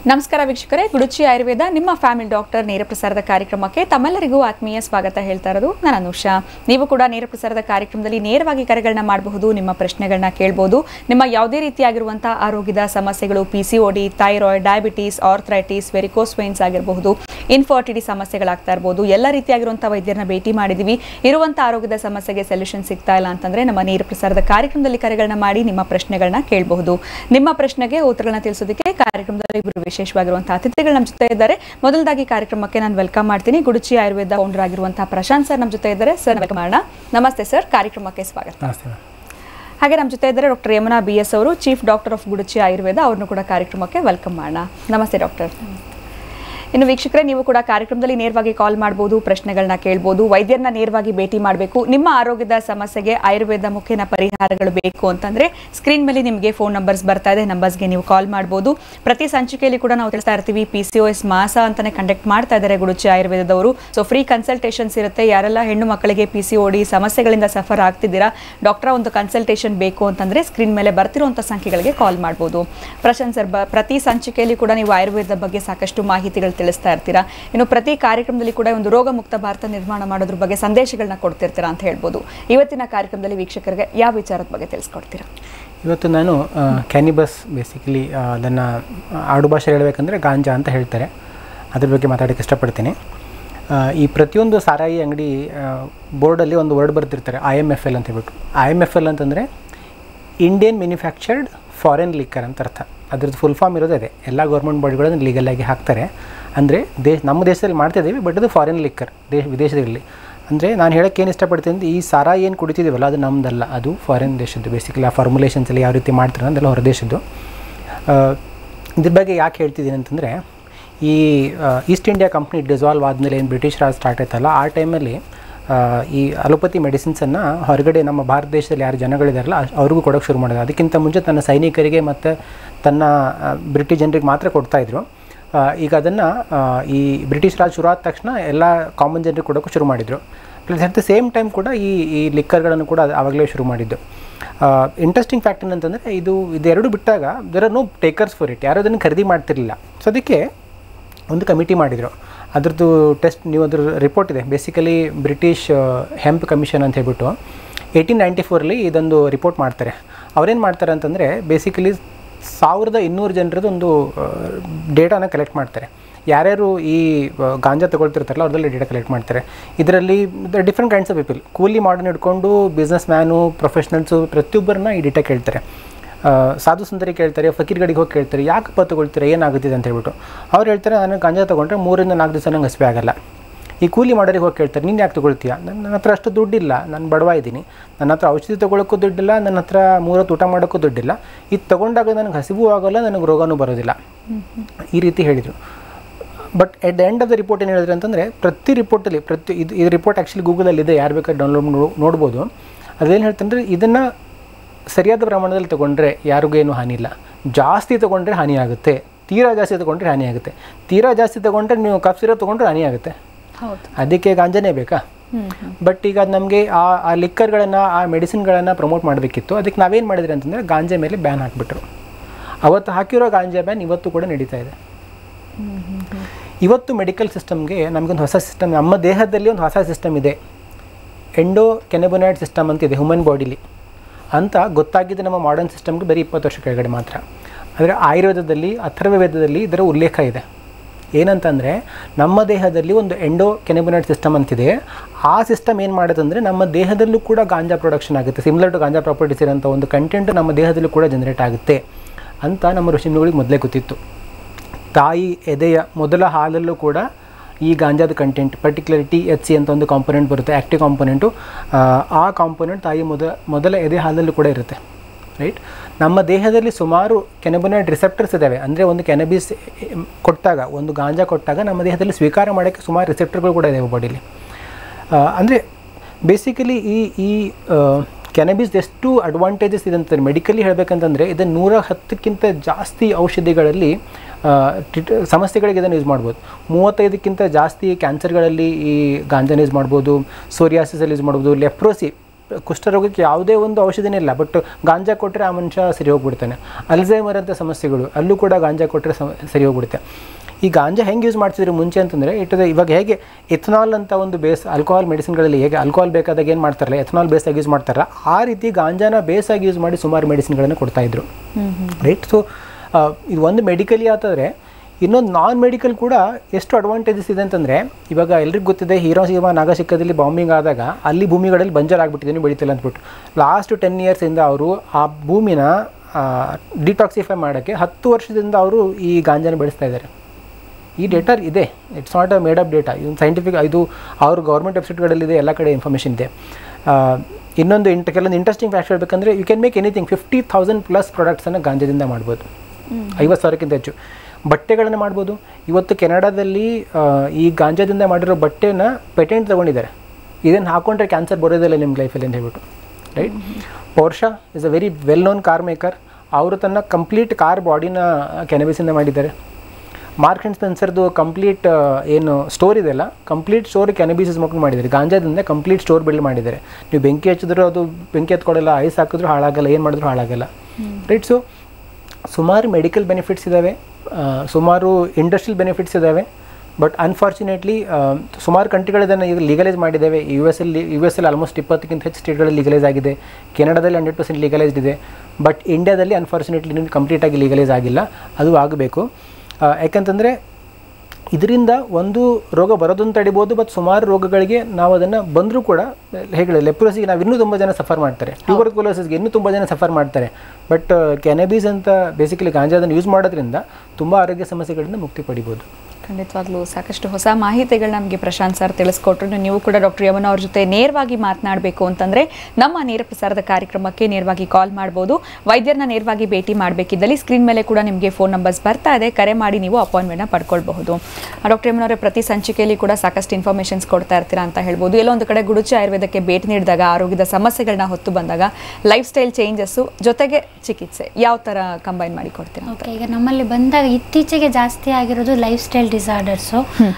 ನಮಸ್ಕಾರ ವೀಕ್ಷಕರೇ ಗುಡುಚಿ ಆಯುರ್ವೇದ ನಿಮ್ಮ ಫ್ಯಾಮಿಲಿ ಡಾಕ್ಟರ್ ನೇರ ಪ್ರಸಾರದ ಕಾರ್ಯಕ್ರಮಕ್ಕೆ ತಮ್ಮೆಲ್ಲರಿಗೂ ಆತ್ಮೀಯ ಸ್ವಾಗತ ಹೇಳ್ತಾ ಇರೋದು ನಾನು ಅನುಷಾ ನೀವು ಕೂಡ ನೇರ ಪ್ರಸಾರದ ಕಾರ್ಯಕ್ರಮದಲ್ಲಿ ನೇರವಾಗಿ ಕರೆಗಳನ್ನ ಮಾಡಬಹುದು ನಿಮ್ಮ ಪ್ರಶ್ನೆಗಳನ್ನ ಕೇಳಬಹುದು ನಿಮ್ಮ ಯಾವುದೇ ರೀತಿಯಾಗಿರುವಂತಹ ಆರೋಗ್ಯದ ಸಮಸ್ಯೆಗಳು P C D thyroid diabetes arthritis varicose veins ಆಗಿರಬಹುದು ಇನ್ಫರ್ಟಿಟಿ ಸಮಸ್ಯೆಗಳಾಗ್ತಾ ಇರಬಹುದು ಎಲ್ಲ ರೀತಿಯಾಗಿರುವಂತಹ ವೈದ್ಯರನ್ನ ಭೇಟಿ ಮಾಡಿದೀವಿ ಇರುವಂಥ ಆರೋಗ್ಯದ ಸಮಸ್ಯೆಗೆ ಸೊಲ್ಯೂಷನ್ ಸಿಗ್ತಾ ಇಲ್ಲ ಅಂತಂದ್ರೆ ನಮ್ಮ ನೇರ ಪ್ರಸಾರದ ಕಾರ್ಯಕ್ರಮದಲ್ಲಿ ಕರೆಗಳನ್ನ ಮಾಡಿ ನಿಮ್ಮ ಪ್ರಶ್ನೆಗಳನ್ನ ಕೇಳಬಹುದು ನಿಮ್ಮ ಪ್ರಶ್ನೆಗೆ ಉತ್ತರಗಳನ್ನ ತಿಳಿಸೋದಕ್ಕೆ ಕಾರ್ಯಕ್ರಮದಲ್ಲಿ ಇಬ್ಬರು ವಿಶೇಷವಾಗಿರುವಂತಹ ಅತಿಥಿಗಳು ನಮ್ಮ ಜೊತೆ ಇದ್ದಾರೆ ಮೊದಲದಾಗಿ ಕಾರ್ಯಕ್ರಮಕ್ಕೆ ನಾನು ವೆಲ್ಕಮ್ ಮಾಡ್ತೀನಿ ಗುಡುಚಿ ಆಯುರ್ವೇದ ಫೌಂಡರ್ ಆಗಿರುವಂತಹ ಪ್ರಶಾಂತ್ ಸರ್ ನಮ್ಮ ಜೊತೆ ಇದ್ದಾರೆ ಸರ್ ವೆಲ್ಕಮ್ ಮಾಡೋಣ ನಮಸ್ತೆ ಸರ್ ಕಾರ್ಯಕ್ರಮಕ್ಕೆ ಸ್ವಾಗತ ನಮಸ್ತೆ ಮ್ಯಾಮ್ ಹಾಗೆ ನಮ್ಮ ಜೊತೆ ಇದ್ದಾರೆ ಡಾಕ್ಟರ್ ಯಮುನಾ ಬಿ ಎಸ್ ಅವರು chief doctor of Guduchi Ayurveda ಅವ್ರನ್ನು ಕೂಡ ಕಾರ್ಯಕ್ರಮಕ್ಕೆ ವೆಲ್ಕಮ್ ಮಾಡೋಣ ನಮಸ್ತೆ ಡಾಕ್ಟರ್ ಇನ್ನು ವೀಕ್ಷಕರೇ ನೀವು ಕೂಡ ಕಾರ್ಯಕ್ರಮದಲ್ಲಿ ನೇರವಾಗಿ ಕಾಲ್ ಮಾಡ್ಬೋದು ಪ್ರಶ್ನೆಗಳನ್ನ ಕೇಳ್ಬೋದು ವೈದ್ಯರನ್ನ ನೇರವಾಗಿ ಭೇಟಿ ಮಾಡಬೇಕು ನಿಮ್ಮ ಆರೋಗ್ಯದ ಸಮಸ್ಯೆಗೆ ಆಯುರ್ವೇದ ಮುಖೇನ ಪರಿಹಾರಗಳು ಬೇಕು ಅಂತಂದ್ರೆ ಸ್ಕ್ರೀನ್ ಮೇಲೆ ನಿಮಗೆ ಫೋನ್ ನಂಬರ್ಸ್ ಬರ್ತಾ ಇದೆ ನಂಬರ್ಸ್ಗೆ ನೀವು ಕಾಲ್ ಮಾಡ್ಬೋದು ಪ್ರತಿ ಸಂಚಿಕೆಯಲ್ಲಿ ಕೂಡ ನಾವು ತಿಳಿಸ್ತಾ ಇರ್ತೀವಿ ಪಿ ಸಿ ಒ ಎಸ್ ಮಾಸ ಅಂತಾನೆ ಕಂಡಕ್ಟ್ ಮಾಡ್ತಾ ಇದ್ದಾರೆ ಗುಡುಚಿ ಆಯುರ್ವೇದದವರು ಸೊ ಫ್ರೀ ಕನ್ಸಲ್ಟೇಷನ್ಸ್ ಇರುತ್ತೆ ಯಾರೆಲ್ಲ ಹೆಣ್ಣು ಮಕ್ಕಳಿಗೆ ಪಿ ಸಿ ಡಿ ಸಮಸ್ಯೆಗಳಿಂದ ಸಫರ್ ಆಗ್ತಿದ್ದೀರಾ ಡಾಕ್ಟರ್ ಒಂದು ಕನ್ಸಲ್ಟೇಷನ್ ಬೇಕು ಅಂತಂದ್ರೆ ಸ್ಕ್ರೀನ್ ಮೇಲೆ ಬರ್ತಿರುವಂಥ ಸಂಖ್ಯೆಗಳಿಗೆ ಕಾಲ್ ಮಾಡ್ಬೋದು ಪ್ರಶಾಂತ್ ಸರ್ ಬ ಪ್ರತಿ ಸಂಚಿಕೆಯಲ್ಲಿ ಕೂಡ ನೀವು ಆಯುರ್ವೇದದ ಬಗ್ಗೆ ಸಾಕಷ್ಟು ಮಾಹಿತಿಗಳು ತಿಳಿಸ್ತಾ ಇರ್ತೀರಾ ಇನ್ನು ಪ್ರತಿ ಕಾರ್ಯಕ್ರಮದಲ್ಲಿ ಕೂಡ ಒಂದು ರೋಗ ಮುಕ್ತ ಭಾರತ ನಿರ್ಮಾಣ ಮಾಡೋದ್ರ ಬಗ್ಗೆ ಸಂದೇಶಗಳನ್ನ ಕೊಡ್ತಿರ್ತೀರಾ ಅಂತ ಹೇಳ್ಬೋದು ಇವತ್ತಿನ ಕಾರ್ಯಕ್ರಮದಲ್ಲಿ ವೀಕ್ಷಕರಿಗೆ ಯಾವ ವಿಚಾರದ ಬಗ್ಗೆ ತಿಳಿಸ್ಕೊಡ್ತೀರಾ ಇವತ್ತು ನಾನು ಕ್ಯಾನಿಬಸ್ ಬೇಸಿಕಲಿ ಅದನ್ನು ಆಡು ಭಾಷೆ ಹೇಳಬೇಕಂದ್ರೆ ಗಾಂಜಾ ಅಂತ ಹೇಳ್ತಾರೆ ಅದ್ರ ಬಗ್ಗೆ ಮಾತಾಡೋಕ್ಕೆ ಇಷ್ಟಪಡ್ತೀನಿ ಆ, ಈ ಪ್ರತಿಯೊಂದು ಸಾರಾಯಿ ಅಂಗಡಿ ಬೋರ್ಡಲ್ಲಿ ಒಂದು ವರ್ಡ್ ಬರ್ತಿರ್ತಾರೆ ಐ ಎಮ್ ಎಫ್ ಎಲ್ ಅಂತ ಹೇಳ್ಬಿಟ್ಟು ಐ ಎಮ್ ಎಫ್ ಎಲ್ ಅಂತಂದರೆ ಇಂಡಿಯನ್ ಮ್ಯಾನುಫ್ಯಾಕ್ಚರ್ಡ್ ಫಾರಿನ್ ಲಿಕ್ಕರ್ ಅಂತ ಅರ್ಥ ಅದ್ರದ್ದು ಫುಲ್ ಫಾರ್ಮ್ ಇರೋದು ಅದೇ ಎಲ್ಲ ಗೌರ್ಮೆಂಟ್ ಬಾಡಿಗಳನ್ನು ಲೀಗಲಾಗಿ ಹಾಕ್ತಾರೆ ಅಂದರೆ ದೇಶ ನಮ್ಮ ದೇಶದಲ್ಲಿ ಮಾಡ್ತಿದ್ದೀವಿ ಬಟ್ ಅದು ಫಾರಿನ್ ಲಿಕ್ಕರ್ ದೇಶ ವಿದೇಶದಲ್ಲಿ ಅಂದರೆ ನಾನು ಹೇಳೋಕ್ಕೆ ಏನು ಇಷ್ಟಪಡ್ತೀನಿ ಅಂದರೆ ಈ ಸಾರಾಯಿ ಏನು ಕುಡಿತಿದ್ದೀವಲ್ಲ ಅದು ನಮ್ಮದಲ್ಲ ಅದು ಫಾರಿನ್ ದೇಶದ್ದು ಬೇಸಿಕಲಿ ಆ ಫಾರ್ಮುಲೇಷನ್ಸಲ್ಲಿ ಯಾವ ರೀತಿ ಮಾಡ್ತಾರೆ ಅದೆಲ್ಲ ಹೊರ ದೇಶದ್ದು ಆ, ಇದ್ರ ಬಗ್ಗೆ ಯಾಕೆ ಹೇಳ್ತಿದ್ದೀನಿ ಅಂತಂದರೆ ಈ ಈಸ್ಟ್ ಇಂಡಿಯಾ ಕಂಪ್ನಿ ಡಿಸಾಲ್ವ್ ಆದಮೇಲೆ ಏನು ಬ್ರಿಟಿಷ್ ರಾಜ್ ಸ್ಟಾರ್ಟ್ ಆಯ್ತಲ್ಲ ಆ ಟೈಮಲ್ಲಿ ಈ ಅಲೋಪತಿ ಮೆಡಿಸಿನ್ಸನ್ನು ಹೊರಗಡೆ ನಮ್ಮ ಭಾರತ ದೇಶದಲ್ಲಿ ಯಾರು ಜನಗಳಿದಾರಲ್ಲ ಅಷ್ಟ್- ಅವ್ರಿಗೂ ಕೊಡೋಕ್ಕೆ ಶುರು ಮಾಡಿದ್ರು ಅದಕ್ಕಿಂತ ಮುಂಚೆ ತನ್ನ ಸೈನಿಕರಿಗೆ ಮತ್ತು ತನ್ನ ಆ, ಬ್ರಿಟಿಷ್ ಜನರಿಗೆ ಮಾತ್ರ ಕೊಡ್ತಾಯಿದ್ರು ಈಗ ಅದನ್ನು ಈ ಬ್ರಿಟಿಷ್ ರಾಜ್ ಶುರು ಆದ ತಕ್ಷಣ ಎಲ್ಲ ಕಾಮನ್ ಜನರಿಗೆ ಕೊಡೋಕ್ಕೂ ಶುರು ಮಾಡಿದರು plus at the same time ಕೂಡ ಈ ಈ ಲಿಕ್ಕರ್ಗಳನ್ನು ಕೂಡ ಅದು ಆವಾಗಲೇ ಶುರು ಮಾಡಿದ್ದು ಇಂಟ್ರೆಸ್ಟಿಂಗ್ ಫ್ಯಾಕ್ಟ್ ಏನಂತಂದರೆ ಇದು ಇದೆರಡು ಬಿಟ್ಟಾಗ there are no takers for it ಯಾರು ಅದನ್ನು ಖರೀದಿ ಮಾಡ್ತಿರಲಿಲ್ಲ ಸೊ ಅದಕ್ಕೆ ಒಂದು ಕಮಿಟಿ ಮಾಡಿದರು ಅದ್ರದ್ದು ಟೆಸ್ಟ್ ನೀವು ಅದ್ರ ರಿಪೋರ್ಟ್ ಇದೆ ಬೇಸಿಕಲಿ ಬ್ರಿಟಿಷ್ ಹೆಂಪ್ ಕಮಿಷನ್ ಅಂತ ಹೇಳ್ಬಿಟ್ಟು ಏಯ್ಟೀನ್ ನೈಂಟಿ ಫೋರಲ್ಲಿ ಇದೊಂದು ರಿಪೋರ್ಟ್ ಮಾಡ್ತಾರೆ ಅವ್ರೇನು ಮಾಡ್ತಾರೆ ಅಂತಂದರೆ ಬೇಸಿಕಲಿ ಸಾವಿರದ ಇನ್ನೂರು ಜನರದ್ದು ಒಂದು ಡೇಟಾನ ಕಲೆಕ್ಟ್ ಮಾಡ್ತಾರೆ ಯಾರ್ಯಾರು ಈ ಆ, ಗಾಂಜಾ ತಗೊಳ್ತಿರ್ತಾರಲ್ಲ ಅವ್ರದಲ್ಲಿ ಡೇಟಾ ಕಲೆಕ್ಟ್ ಮಾಡ್ತಾರೆ ಇದರಲ್ಲಿ ಡಿಫ್ರೆಂಟ್ ಕೈಂಡ್ಸ್ ಆಫ್ ಪೀಪಲ್ ಕೂಲಿ ಮಾಡನ್ ಹಿಡ್ಕೊಂಡು ಬಿಸ್ನೆಸ್ ಮ್ಯಾನು ಪ್ರೊಫೆಷ್ನಲ್ಸು ಪ್ರತಿಯೊಬ್ಬರನ್ನ ಈ ಡೇಟಾ ಕೇಳ್ತಾರೆ ಆ, ಸಾಧು ಸುಂದರಿ ಕೇಳ್ತಾರೆ ಫಕೀರ್ಗಳಿಗೆ ಹೋಗಿ ಕೇಳ್ತಾರೆ ಯಾಕಪ್ಪ ತಗೊಳ್ತೀರಾ ಏನಾಗುತ್ತಿದೆ ಅಂತ ಹೇಳ್ಬಿಟ್ಟು ಅವ್ರು ಹೇಳ್ತಾರೆ ನಾನು ಗಾಂಜಾ ತೊಗೊಂಡ್ರೆ ಮೂರಿಂದ ನಾಲ್ಕು ದಿವಸ ನಂಗೆ ಹಸಿವೆ ಆಗಲ್ಲ ಈ ಕೂಲಿ ಮಾಡೋರಿಗೆ ಹೋಗಿ ಕೇಳ್ತಾರೆ ನೀನು ಯಾಕೆ ತೊಗೊಳ್ತೀಯ ನನ್ನ ನನ್ನ ಹತ್ರ ಅಷ್ಟು ದುಡ್ಡಿಲ್ಲ ನಾನು ಬಡವ ಇದ್ದೀನಿ ನನ್ನ ಹತ್ರ ಔಷಧಿ ತೊಗೊಳಕ್ಕೂ ದುಡ್ಡಿಲ್ಲ ನನ್ನ ಹತ್ರ ಮೂರೊತ್ತು ಊಟ ಮಾಡೋಕ್ಕೂ ದುಡ್ಡಿಲ್ಲ ಇದು ತೊಗೊಂಡಾಗ ನನಗೆ ಹಸಿವು ಆಗೋಲ್ಲ ನನಗೆ ರೋಗನೂ ಬರೋದಿಲ್ಲ ಈ ರೀತಿ ಹೇಳಿದರು but at the end of the report ಏನು ಹೇಳಿದ್ರೆ ಅಂತಂದರೆ ಪ್ರತಿ ರಿಪೋರ್ಟಲ್ಲಿ ಪ್ರತಿ ಇದು ಇದು ರಿಪೋರ್ಟ್ ಆ್ಯಕ್ಚುಲಿ ಗೂಗಲಲ್ಲಿ ಇದೆ ಯಾರು ಬೇಕಾದ್ರೆ ಡೌನ್ಲೋಡ್ ನೋಡ್ಬೋದು ಅದೇನು ಹೇಳ್ತಂದ್ರೆ ಇದನ್ನು ಸರಿಯಾದ ಪ್ರಮಾಣದಲ್ಲಿ ತೊಗೊಂಡ್ರೆ ಯಾರಿಗೂ ಏನು ಹಾನಿ ಇಲ್ಲ ಜಾಸ್ತಿ ತೊಗೊಂಡ್ರೆ ಹಾನಿ ಆಗುತ್ತೆ ತೀರಾ ಜಾಸ್ತಿ ತೊಗೊಂಡ್ರೆ ಹಾನಿ ಆಗುತ್ತೆ ತೀರಾ ಜಾಸ್ತಿ ತೊಗೊಂಡ್ರೆ ನೀವು ಕಫ್ ಸಿರಪ್ ತೊಗೊಂಡ್ರೆ ಹಾನಿ ಆಗುತ್ತೆ ಹೌದು ಅದಕ್ಕೆ ಗಾಂಜಾನೇ ಬೇಕಾ ಬಟ್ ಈಗ ನಮಗೆ ಆ ಆ ಲಿಕ್ಕರ್ಗಳನ್ನು ಆ ಮೆಡಿಸಿನ್ಗಳನ್ನು ಪ್ರಮೋಟ್ ಮಾಡಬೇಕಿತ್ತು ಅದಕ್ಕೆ ನಾವೇನು ಮಾಡಿದ್ರಿ ಅಂತಂದರೆ ಗಾಂಜಾ ಮೇಲೆ ಬ್ಯಾನ್ ಹಾಕಿಬಿಟ್ರು ಅವತ್ತು ಹಾಕಿರೋ ಗಾಂಜಾ ಬ್ಯಾನ್ ಇವತ್ತು ಕೂಡ ನಡೀತಾ ಇದೆ ಇವತ್ತು ಮೆಡಿಕಲ್ ಸಿಸ್ಟಮ್ಗೆ ನಮಗೊಂದು ಹೊಸ ಸಿಸ್ಟಮ್ ನಮ್ಮ ದೇಹದಲ್ಲಿ ಒಂದು ಹೊಸ ಸಿಸ್ಟಮ್ ಇದೆ ಎಂಡೋ ಕೆನೆಬೊನೈಡ್ ಸಿಸ್ಟಮ್ ಅಂತ ಇದೆ ಹ್ಯೂಮನ್ ಬಾಡಿಲಿ ಅಂತ ಗೊತ್ತಾಗಿದ್ದು ನಮ್ಮ ಮಾಡರ್ನ್ ಸಿಸ್ಟಮ್ಗೆ ಬರೀ ಇಪ್ಪತ್ತು ವರ್ಷ ಕೆಳಗಡೆ ಮಾತ್ರ ಆದರೆ ಆಯುರ್ವೇದದಲ್ಲಿ ಅಥರ್ವ ವೇದದಲ್ಲಿ ಇದರ ಉಲ್ಲೇಖ ಇದೆ ಏನಂತಂದರೆ ನಮ್ಮ ದೇಹದಲ್ಲಿ ಒಂದು ಎಂಡೋ ಕೆನೆಬೊನೈಡ್ ಸಿಸ್ಟಮ್ ಅಂತಿದೆ ಆ ಸಿಸ್ಟಮ್ ಏನು ಮಾಡುತ್ತಂದರೆ ನಮ್ಮ ದೇಹದಲ್ಲೂ ಕೂಡ ಗಾಂಜಾ ಪ್ರೊಡಕ್ಷನ್ ಆಗುತ್ತೆ ಸಿಮಿಲರ್ ಟು ಗಾಂಜಾ ಪ್ರಾಪರ್ಟೀಸ್ ಇರೋಂಥ ಒಂದು ಕಂಟೆಂಟ್ ನಮ್ಮ ದೇಹದಲ್ಲೂ ಕೂಡ ಜನರೇಟ್ ಆಗುತ್ತೆ ಅಂತ ನಮ್ಮ ಋಷಿಮುನಿಗಳಿಗೆ ಮೊದಲೇ ಗೊತ್ತಿತ್ತು ತಾಯಿ ಎದೆಯ ಮೊದಲ ಹಾಲಲ್ಲೂ ಕೂಡ ಈ ಗಾಂಜಾದ content particular T H C ಅಂತ ಒಂದು ಕಾಂಪೊನೆಂಟ್ ಬರುತ್ತೆ ಆ್ಯಕ್ಟಿವ್ ಕಾಂಪೊನೆಂಟು ಆ ಕಾಂಪೊನೆಂಟ್ ತಾಯಿ ಮೊದ ಮೊದಲ ಎದೆ ಹಾಲಲ್ಲೂ ಕೂಡ ಇರುತ್ತೆ ರೈಟ್ ನಮ್ಮ ದೇಹದಲ್ಲಿ ಸುಮಾರು ಕೆನಬೊನೈಡ್ ರಿಸೆಪ್ಟರ್ಸ್ ಇದ್ದಾವೆ ಅಂದರೆ ಒಂದು ಕೆನಬಿಸ್ ಕೊಟ್ಟಾಗ ಒಂದು ಗಾಂಜಾ ಕೊಟ್ಟಾಗ ನಮ್ಮ ದೇಹದಲ್ಲಿ ಸ್ವೀಕಾರ ಮಾಡೋಕ್ಕೆ ಸುಮಾರು ರಿಸೆಪ್ಟರ್ಗಳು ಕೂಡ ಇದ್ದಾವೆ ಬಾಡಿಲಿ ಅಂದರೆ ಬೇಸಿಕಲಿ ಈ ಈ ಕೆನಬಿಸ್ ಎಷ್ಟು ಅಡ್ವಾಂಟೇಜಸ್ ಇದೆ ಅಂತಂದರೆ ಮೆಡಿಕಲಿ ಹೇಳಬೇಕಂತಂದರೆ ಇದನ್ನು ನೂರ ಹತ್ತಕ್ಕಿಂತ ಜಾಸ್ತಿ ಔಷಧಿಗಳಲ್ಲಿ ಆ, ಟ್ರೀಟ್ ಸಮಸ್ಯೆಗಳಿಗೆ ಇದನ್ನು ಯೂಸ್ ಮಾಡ್ಬೋದು ಮೂವತ್ತೈದಕ್ಕಿಂತ ಜಾಸ್ತಿ ಕ್ಯಾನ್ಸರ್ಗಳಲ್ಲಿ ಈ ಗಾಂಜಾನ ಯೂಸ್ ಮಾಡ್ಬೋದು ಸೋರಿಯಾಸಿಸಲ್ಲಿ ಯೂಸ್ ಮಾಡ್ಬೋದು ಲೆಪ್ರೋಸಿ ಕುಷ್ಠರೋಗಕ್ಕೆ ಯಾವುದೇ ಒಂದು ಔಷಧಿನೇ ಇಲ್ಲ ಬಟ್ ಗಾಂಜಾ ಕೊಟ್ಟರೆ ಆ ಮನುಷ್ಯ ಸರಿ ಹೋಗ್ಬಿಡ್ತಾನೆ ಅಲ್ಝೈಮರ್ ಅಂತ ಸಮಸ್ಯೆಗಳು ಅಲ್ಲೂ ಕೂಡ ಗಾಂಜಾ ಕೊಟ್ಟರೆ ಸಮ ಸರಿ ಹೋಗ್ಬಿಡುತ್ತೆ ಈ ಗಾಂಜಾ ಹೆಂಗೆ ಯೂಸ್ ಮಾಡ್ತಿದ್ರು ಮುಂಚೆ ಅಂತಂದರೆ ಇಟ್ ಇವಾಗ ಹೇಗೆ ಎಥನಾಲ್ ಅಂತ ಒಂದು ಬೇಸ್ ಆಲ್ಕೋಹಾಲ್ ಮೆಡಿಸಿನ್ಗಳಲ್ಲಿ ಹೇಗೆ ಆಲ್ಕೋಹಾಲ್ ಬೇಕಾದಾಗ ಏನು ಮಾಡ್ತಾರಲ್ಲ ಎಥನಾಲ್ ಬೇಸಾಗಿ ಯೂಸ್ ಮಾಡ್ತಾರಲ್ಲ ಆ ರೀತಿ ಗಾಂಜಾನ ಬೇಸಾಗಿ ಯೂಸ್ ಮಾಡಿ ಸುಮಾರು ಮೆಡಿಸಿನ್ಗಳನ್ನು ಕೊಡ್ತಾಯಿದ್ರು ರೈಟ್ ಸೊ ಇದು ಒಂದು ಮೆಡಿಕಲಿ ಆತಂದರೆ ಇನ್ನೊಂದು ನಾನ್ ಮೆಡಿಕಲ್ ಕೂಡ ಎಷ್ಟು ಅಡ್ವಾಂಟೇಜಸ್ ಇದೆ ಅಂತಂದರೆ ಇವಾಗ ಎಲ್ರಿಗೂ ಗೊತ್ತಿದೆ ಹೀರೋ ಸಿನಿಮಾ ನಾಗಸಿಕ್ಕದಲ್ಲಿ ಬಾಂಬಿಂಗ್ ಆದಾಗ ಅಲ್ಲಿ ಭೂಮಿಗಳಲ್ಲಿ ಬಂಜರ್ ಆಗಿಬಿಟ್ಟಿದ್ದೀನಿ ಬೆಳೀತಿಲ್ಲ ಅಂದ್ಬಿಟ್ಟು ಲಾಸ್ಟ್ ಟೆನ್ ಇಯರ್ಸಿಂದ ಅವರು ಆ ಭೂಮಿನ ಡಿಟಾಕ್ಸಿಫೈ ಮಾಡೋಕ್ಕೆ ಹತ್ತು ವರ್ಷದಿಂದ ಅವರು ಈ ಗಾಂಜಾನ ಬೆಳೆಸ್ತಾ ಇದ್ದಾರೆ ಈ ಡೇಟಾ ಇದೆ it's not a made up data ಇದು ಸೈಂಟಿಫಿಕ್ ಇದು ಅವ್ರ ಗೌರ್ಮೆಂಟ್ ವೆಬ್ಸೈಟ್ಗಳಲ್ಲಿದೆ ಎಲ್ಲ ಕಡೆ ಇನ್ಫಾರ್ಮೇಷನ್ ಇದೆ ಆ, ಇನ್ನೊಂದು ಇಂಟ ಕೆಲವೊಂದು ಇಂಟ್ರೆಸ್ಟಿಂಗ್ ಫ್ಯಾಕ್ಟ್ ಹೇಳ್ಬೇಕಂದ್ರೆ you can make anything fifty thousand plus ಪ್ರಾಡಕ್ಟ್ಸನ್ನು ಗಾಂಜಾದಿಂದ ಮಾಡ್ಬೋದು ಐವತ್ತು ಸಾವಿರಕ್ಕಿಂತ ಹೆಚ್ಚು ಬಟ್ಟೆಗಳನ್ನು ಮಾಡ್ಬೋದು ಇವತ್ತು ಕೆನಡಾದಲ್ಲಿ ಆ, ಈ ಗಾಂಜಾದಿಂದ ಮಾಡಿರೋ ಬಟ್ಟೆನ ಪೇಟೆಂಟ್ ತೊಗೊಂಡಿದ್ದಾರೆ ಇದನ್ನು ಹಾಕೊಂಡ್ರೆ ಕ್ಯಾನ್ಸರ್ ಬರೋದಿಲ್ಲ ನಿಮ್ಮ ಲೈಫಲ್ಲಿ ಅಂತ ಹೇಳ್ಬಿಟ್ಟು right Porsche is a very well known car maker ಅವರು ತನ್ನ ಕಂಪ್ಲೀಟ್ ಕಾರ್ ಬಾಡಿನ ಕೆನಬಿಸಿಂದ ಮಾಡಿದ್ದಾರೆ ಮಾರ್ಕ್ ಆ್ಯಂಡ್ ಸ್ಪೆನ್ಸರ್ದು ಕಂಪ್ಲೀಟ್ ಏನು ಸ್ಟೋರ್ ಇದೆಯಲ್ಲ ಕಂಪ್ಲೀಟ್ ಸ್ಟೋರ್ ಕ್ಯಾನಬಿಸಿಸ್ ಮಾಡ್ಕೊಂಡು ಮಾಡಿದ್ದಾರೆ ಗಾಂಜಾದಿಂದ ಕಂಪ್ಲೀಟ್ ಸ್ಟೋರ್ ಬಿಲ್ಡ್ ಮಾಡಿದ್ದಾರೆ ನೀವು ಬೆಂಕಿ ಹಚ್ಚಿದ್ರು ಅದು ಬೆಂಕಿ ಹತ್ಕೊಡಲ್ಲ ಐಸ್ ಹಾಕಿದ್ರು ಹಾಳಾಗಲ್ಲ ಏನು ಮಾಡಿದ್ರು ಹಾಳಾಗಲ್ಲ ರೈಟ್ ಸೊ ಸುಮಾರು ಮೆಡಿಕಲ್ ಬೆನಿಫಿಟ್ಸ್ ಇದ್ದಾವೆ ಆ, ಸುಮಾರು ಇಂಡಸ್ಟ್ರಿಯಲ್ ಬೆನಿಫಿಟ್ಸ್ ಇದ್ದಾವೆ ಬಟ್ ಅನ್ಫಾರ್ಚುನೇಟ್ಲಿ ಸುಮಾರು ಕಂಟ್ರಿಗಳು ಇದನ್ನು ಈಗ ಲೀಗಲೈಸ್ ಮಾಡಿದ್ದಾವೆ ಯು ಎಸ್ ಅಲ್ಲಿ ಯು ಎಸ್ ಅಲ್ಲಿ ಆಲ್ಮೋಸ್ಟ್ ಇಪ್ಪತ್ತಕ್ಕಿಂತ ಹೆಚ್ಚು ಸ್ಟೇಟ್ಗಳಲ್ಲಿ ಲೀಗಲೈಸ್ ಆಗಿದೆ ಕೆನಡಾದಲ್ಲಿ ಹಂಡ್ರೆಡ್ ಪರ್ಸೆಂಟ್ ಲೀಗಲೈಸ್ಡ್ ಇದೆ ಬಟ್ ಇಂಡಿಯಾದಲ್ಲಿ ಅನ್ಫಾರ್ಚುನೇಟ್ಲಿ ಇನ್ನೂ ಕಂಪ್ಲೀಟಾಗಿ ಲೀಗಲೈಸ್ ಆಗಿಲ್ಲ ಅದು ಆಗಬೇಕು ಆ, ಯಾಕಂತಂದರೆ ಇದರಿಂದ ಒಂದು ರೋಗ ಬರೋದನ್ನು ತಡಿಬೋದು ಬಟ್ ಸುಮಾರು ರೋಗಗಳಿಗೆ ನಾವು ಅದನ್ನು ಬಂದರೂ ಕೂಡ ಹೇಗೆ ಲೆಪ್ರೋಸಿಗೆ ನಾವು ಇನ್ನೂ ತುಂಬ ಜನ ಸಫರ್ ಮಾಡ್ತಾರೆ ಟ್ಯೂಬರ್ಕುಲೋಸಿಸ್ಗೆ ಇನ್ನೂ ತುಂಬ ಜನ ಸಫರ್ ಮಾಡ್ತಾರೆ ಬಟ್ ಕ್ಯಾನಬೀಸ್ ಅಂತ ಬೇಸಿಕಲಿ ಗಾಂಜಾದನ್ನು ಯೂಸ್ ಮಾಡೋದ್ರಿಂದ ತುಂಬ ಆರೋಗ್ಯ ಸಮಸ್ಯೆಗಳಿಂದ ಮುಕ್ತಿ ಪಡಿಬೋದು ಖಂಡಿತವಾಗ್ಲೂ ಸಾಕಷ್ಟು ಹೊಸ ಮಾಹಿತಿಗಳು ನಮಗೆ ಪ್ರಶಾಂತ್ ಸರ್ ತಿಳಿಸ್ಕೊಟ್ರು ನೀವು ಕೂಡ ಡಾಕ್ಟರ್ ಯಮನ್ ಅವ್ರ ಜೊತೆ ನೇರವಾಗಿ ಮಾತನಾಡಬೇಕು ಅಂತಂದ್ರೆ ನಮ್ಮ ನೇರ ಪ್ರಸಾರದ ಕಾರ್ಯಕ್ರಮಕ್ಕೆ ನೇರವಾಗಿ ಕಾಲ್ ಮಾಡ್ಬೋದು ವೈದ್ಯರನ್ನ ನೇರವಾಗಿ ಭೇಟಿ ಮಾಡಬೇಕಿದ್ದಲ್ಲಿ ಸ್ಕ್ರೀನ್ ಮೇಲೆ ಕೂಡ ನಿಮಗೆ ಫೋನ್ ನಂಬರ್ಸ್ ಬರ್ತಾ ಇದೆ ಕರೆ ಮಾಡಿ ನೀವು ಅಪಾಯಿಂಟ್ಮೆಂಟ್ನ ಪಡ್ಕೊಳ್ಬಹುದು ಡಾಕ್ಟರ್ ಯಮನ್ ಅವರೇ ಪ್ರತಿ ಸಂಚಿಕೆಯಲ್ಲಿ ಕೂಡ ಸಾಕಷ್ಟು ಇನ್ಫಾರ್ಮೇಷನ್ಸ್ ಕೊಡ್ತಾ ಇರ್ತೀರಾ ಅಂತ ಹೇಳ್ಬೋದು ಎಲ್ಲೋ ಒಂದು ಕಡೆ ಗುಡುಚಿ ಆಯುರ್ವೇದಕ್ಕೆ ಭೇಟಿ ನೀಡಿದಾಗ ಆರೋಗ್ಯದ ಸಮಸ್ಯೆಗಳನ್ನ ಹೊತ್ತು ಬಂದಾಗ ಲೈಫ್ ಸ್ಟೈಲ್ ಚೇಂಜಸ್ಸು ಜೊತೆಗೆ ಚಿಕಿತ್ಸೆ ಯಾವ ಥರ ಕಂಬೈನ್ ಮಾಡಿ ಕೊಡ್ತೀರಾ ಅಂತ ಓಕೆ ಈಗ ನಮ್ಮಲ್ಲಿ ಬಂದಾಗ ಇತ್ತೀಚೆಗೆ ಜಾಸ್ತಿ ಆಗಿರೋದು ಲೈಫ್ ಸ್ಟೈಲ್ ಡಿಸಾರ್ಡರ್ಸು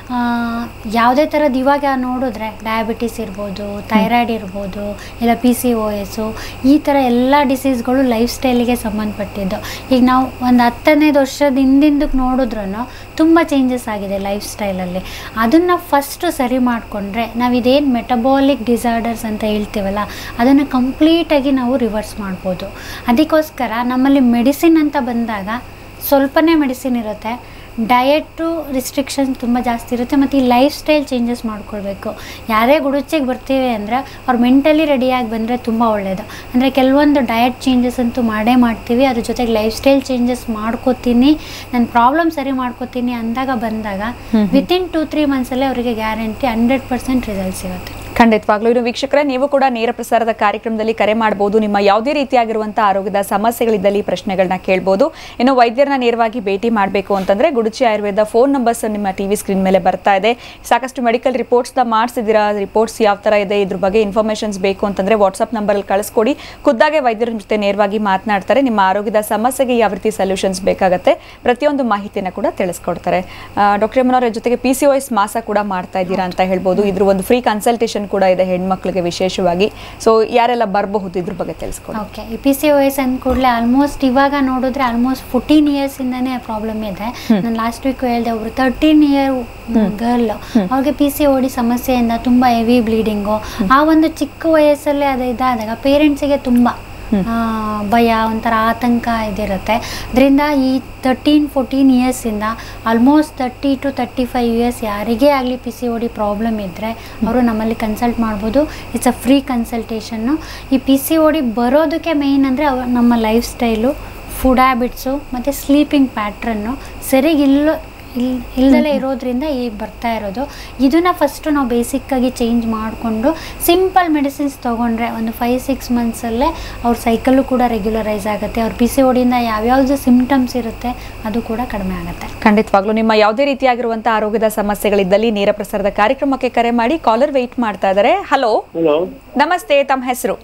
ಯಾವುದೇ ಥರದ್ದು ಇವಾಗ ನೋಡಿದ್ರೆ ಡಯಾಬಿಟಿಸ್ ಇರ್ಬೋದು ಥೈರಾಯ್ಡ್ ಇರ್ಬೋದು ಇಲ್ಲ ಪಿ ಸಿ ಓ ಎಸ್ಸು ಈ ಥರ ಎಲ್ಲ ಡಿಸೀಸ್ಗಳು ಲೈಫ್ ಸ್ಟೈಲಿಗೆ ಸಂಬಂಧಪಟ್ಟಿದ್ದು ಈಗ ನಾವು ಒಂದು ಹತ್ತನೈದು ವರ್ಷದ ಹಿಂದಿಂದಕ್ಕೆ ನೋಡಿದ್ರೂ ತುಂಬ ಚೇಂಜಸ್ ಆಗಿದೆ ಲೈಫ್ ಸ್ಟೈಲಲ್ಲಿ ಅದನ್ನು ಫಸ್ಟು ಸರಿ ಮಾಡಿಕೊಂಡ್ರೆ ನಾವು ಇದೇನು ಮೆಟಬಾಲಿಕ್ ಡಿಸಾರ್ಡರ್ಸ್ ಅಂತ ಹೇಳ್ತೀವಲ್ಲ ಅದನ್ನು ಕಂಪ್ಲೀಟಾಗಿ ನಾವು ರಿವರ್ಸ್ ಮಾಡ್ಬೋದು ಅದಕ್ಕೋಸ್ಕರ ನಮ್ಮಲ್ಲಿ ಮೆಡಿಸಿನ್ ಅಂತ ಬಂದಾಗ ಸ್ವಲ್ಪನೇ ಮೆಡಿಸಿನ್ ಇರುತ್ತೆ ಡಯಟು ರಿಸ್ಟ್ರಿಕ್ಷನ್ ತುಂಬ ಜಾಸ್ತಿ ಇರುತ್ತೆ ಮತ್ತು ಈ ಲೈಫ್ ಸ್ಟೈಲ್ ಚೇಂಜಸ್ ಮಾಡ್ಕೊಳ್ಬೇಕು ಯಾರೇ ಗುಡುಚಿಗೆ ಬರ್ತೀವಿ ಅಂದರೆ ಅವ್ರು ಮೆಂಟಲಿ ರೆಡಿಯಾಗಿ ಬಂದರೆ ತುಂಬ ಒಳ್ಳೆಯದು ಅಂದರೆ ಕೆಲವೊಂದು ಡಯಟ್ ಚೇಂಜಸ್ ಅಂತೂ ಮಾಡೇ ಮಾಡ್ತೀವಿ ಅದ್ರ ಜೊತೆಗೆ ಲೈಫ್ ಸ್ಟೈಲ್ ಚೇಂಜಸ್ ಮಾಡ್ಕೋತೀನಿ ನನ್ನ ಪ್ರಾಬ್ಲಮ್ ಸರಿ ಮಾಡ್ಕೋತೀನಿ ಅಂದಾಗ ಬಂದಾಗ ವಿತಿನ್ ಟೂ ತ್ರೀ ಮಂತ್ಸಲ್ಲೇ ಅವರಿಗೆ ಗ್ಯಾರಂಟಿ ಹಂಡ್ರೆಡ್ ಪರ್ಸೆಂಟ್ ರಿಸಲ್ಟ್ ಸಿಗುತ್ತೆ ಖಂಡಿತವಾಗ್ಲೂ ಇನ್ನು ವೀಕ್ಷಕರೇ ನೀವು ಕೂಡ ನೇರ ಪ್ರಸಾರದ ಕಾರ್ಯಕ್ರಮದಲ್ಲಿ ಕರೆ ಮಾಡಬಹುದು ನಿಮ್ಮ ಯಾವುದೇ ರೀತಿಯಾಗಿರುವಂತಹ ಆರೋಗ್ಯದ ಸಮಸ್ಯೆಗಳಿದ್ದಲ್ಲಿ ಈ ಪ್ರಶ್ನೆಗಳನ್ನ ಕೇಳ್ಬೋದು ಇನ್ನು ವೈದ್ಯರನ್ನ ನೇರವಾಗಿ ಭೇಟಿ ಮಾಡಬೇಕು ಅಂತಂದ್ರೆ ಗುಡುಚಿ ಆಯುರ್ವೇದ ಫೋನ್ ನಂಬರ್ಸ್ ನಿಮ್ಮ ಟಿವಿ ಸ್ಕ್ರೀನ್ ಮೇಲೆ ಬರ್ತಾ ಇದೆ ಸಾಕಷ್ಟು ಮೆಡಿಕಲ್ ರಿಪೋರ್ಟ್ಸ್ನ ಮಾಡಿಸಿದ್ದೀರಾ ರಿಪೋರ್ಟ್ಸ್ ಯಾವ ಥರ ಇದೆ ಇದ್ರ ಬಗ್ಗೆ ಇನ್ಫಾರ್ಮೇಷನ್ಸ್ ಬೇಕು ಅಂತಂದ್ರೆ ವಾಟ್ಸಪ್ ನಂಬರಲ್ಲಿ ಕಳಿಸ್ಕೊಡಿ ಖುದ್ದಾಗೆ ವೈದ್ಯರ ಜೊತೆ ನೇರವಾಗಿ ಮಾತನಾಡ್ತಾರೆ ನಿಮ್ಮ ಆರೋಗ್ಯದ ಸಮಸ್ಯೆಗೆ ಯಾವ ರೀತಿ ಸೊಲ್ಯೂಷನ್ಸ್ ಬೇಕಾಗುತ್ತೆ ಪ್ರತಿಯೊಂದು ಮಾಹಿತಿನ ಕೂಡ ತಿಳಿಸ್ಕೊಡ್ತಾರೆ ಡಾಕ್ಟರ್ ಯಮನವರ ಜೊತೆಗೆ ಪಿ ಸಿ ಎಸ್ ಮಾಸ ಕೂಡ ಮಾಡ್ತಾ ಇದ್ದೀರಾ ಅಂತ ಹೇಳ್ಬೋದು ಇದ್ರ ಒಂದು ಫ್ರೀ ಕನ್ಸಲ್ಟೇಷನ್ ಕೂಡ ಇದೆ ಹೆಣ್ಮಕ್ಳಿಗೆ ವಿಶೇಷವಾಗಿ ಸೊ ಯಾರೆಲ್ಲ ಬರಬಹುದು ಇದ್ರ ಬಗ್ಗೆ ತಿಳಿಸ್ಕೊಡಿ ಓಕೆ ಈ ಪಿ ಸಿ ಒ ಎಸ್ ಅಂದ ಕೂಡಲೇ ಆಲ್ಮೋಸ್ಟ್ ಇವಾಗ ನೋಡಿದ್ರೆ ಆಲ್ಮೋಸ್ಟ್ ಫೋರ್ಟೀನ್ ಇಯರ್ಸಿಂದನೇ ಪ್ರಾಬ್ಲಮ್ ಇದೆ ನಾನು ಲಾಸ್ಟ್ ವೀಕ್ ಹೇಳಿದೆ ಒಬ್ರು ತರ್ಟೀನ್ ಇಯರ್ ಗರ್ಲ್ ಅವ್ರಿಗೆ ಪಿ ಸಿ ಓಡಿ ಸಮಸ್ಯೆಯಿಂದ ತುಂಬ ಹೆವಿ ಬ್ಲೀಡಿಂಗು ಆ ಒಂದು ಚಿಕ್ಕ ವಯಸ್ಸಲ್ಲೇ ಅದು ಇದಾದಾಗ ಪೇರೆಂಟ್ಸಿಗೆ ತುಂಬ ಆ, ಭಯ ಒಂಥರ ಆತಂಕ ಇದಿರುತ್ತೆ ಅದರಿಂದ ಈ ತರ್ಟೀನ್ ಫೋರ್ಟೀನ್ ಇಯರ್ಸಿಂದ almost thirty two thirty five years ಯಾರಿಗೇ ಆಗಲಿ P C O D problem ಇದ್ದರೆ ಅವರು ನಮ್ಮಲ್ಲಿ ಕನ್ಸಲ್ಟ್ ಮಾಡ್ಬೋದು ಇಟ್ಸ್ ಅ ಫ್ರೀ ಕನ್ಸಲ್ಟೇಷನ್ನು ಈ ಪಿ ಸಿ ಒ ಡಿ ಬರೋದಕ್ಕೆ ಮೇಯ್ನ್ ಅಂದರೆ ಅವ ನಮ್ಮ ಲೈಫ್ ಸ್ಟೈಲು ಫುಡ್ ಹ್ಯಾಬಿಟ್ಸು ಮತ್ತು ಸ್ಲೀಪಿಂಗ್ ಪ್ಯಾಟ್ರನ್ನು ಸರಿಗಿಲ್ಲ ಇಲ್ ಇಲ್ದಲೇ ಇರೋದ್ರಿಂದ ಈ ಬರ್ತಾ ಇರೋದು ಇದನ್ನ ಫಸ್ಟು ನಾವು ಬೇಸಿಕ್ಕಾಗಿ ಚೇಂಜ್ ಮಾಡಿಕೊಂಡು ಸಿಂಪಲ್ ಮೆಡಿಸಿನ್ಸ್ ತೊಗೊಂಡ್ರೆ ಒಂದು ಫೈವ್ ಸಿಕ್ಸ್ ಮಂತ್ಸಲ್ಲೇ ಅವ್ರ ಸೈಕಲ್ಲು ಕೂಡ ರೆಗ್ಯುಲರೈಸ್ ಆಗುತ್ತೆ ಅವ್ರ ಪಿ ಸಿ ಓಡಿಯಿಂದ ಯಾವ್ಯಾವ್ದು ಸಿಮ್ಟಮ್ಸ್ ಇರುತ್ತೆ ಅದು ಕೂಡ ಕಡಿಮೆ ಆಗುತ್ತೆ ಖಂಡಿತವಾಗ್ಲೂ ನಿಮ್ಮ ಯಾವುದೇ ರೀತಿಯಾಗಿರುವಂತಹ ಆರೋಗ್ಯದ ಸಮಸ್ಯೆಗಳಿದ್ದಲ್ಲಿ ನೇರ ಪ್ರಸಾರದ ಕಾರ್ಯಕ್ರಮಕ್ಕೆ ಕರೆ ಮಾಡಿ ಕಾಲರ್ ವೆಯ್ಟ್ ಮಾಡ್ತಾ ಇದ್ದಾರೆ ಹಲೋ ಹಲೋ ನಮಸ್ತೆ ತಮ್ಮ ಹೆಸರು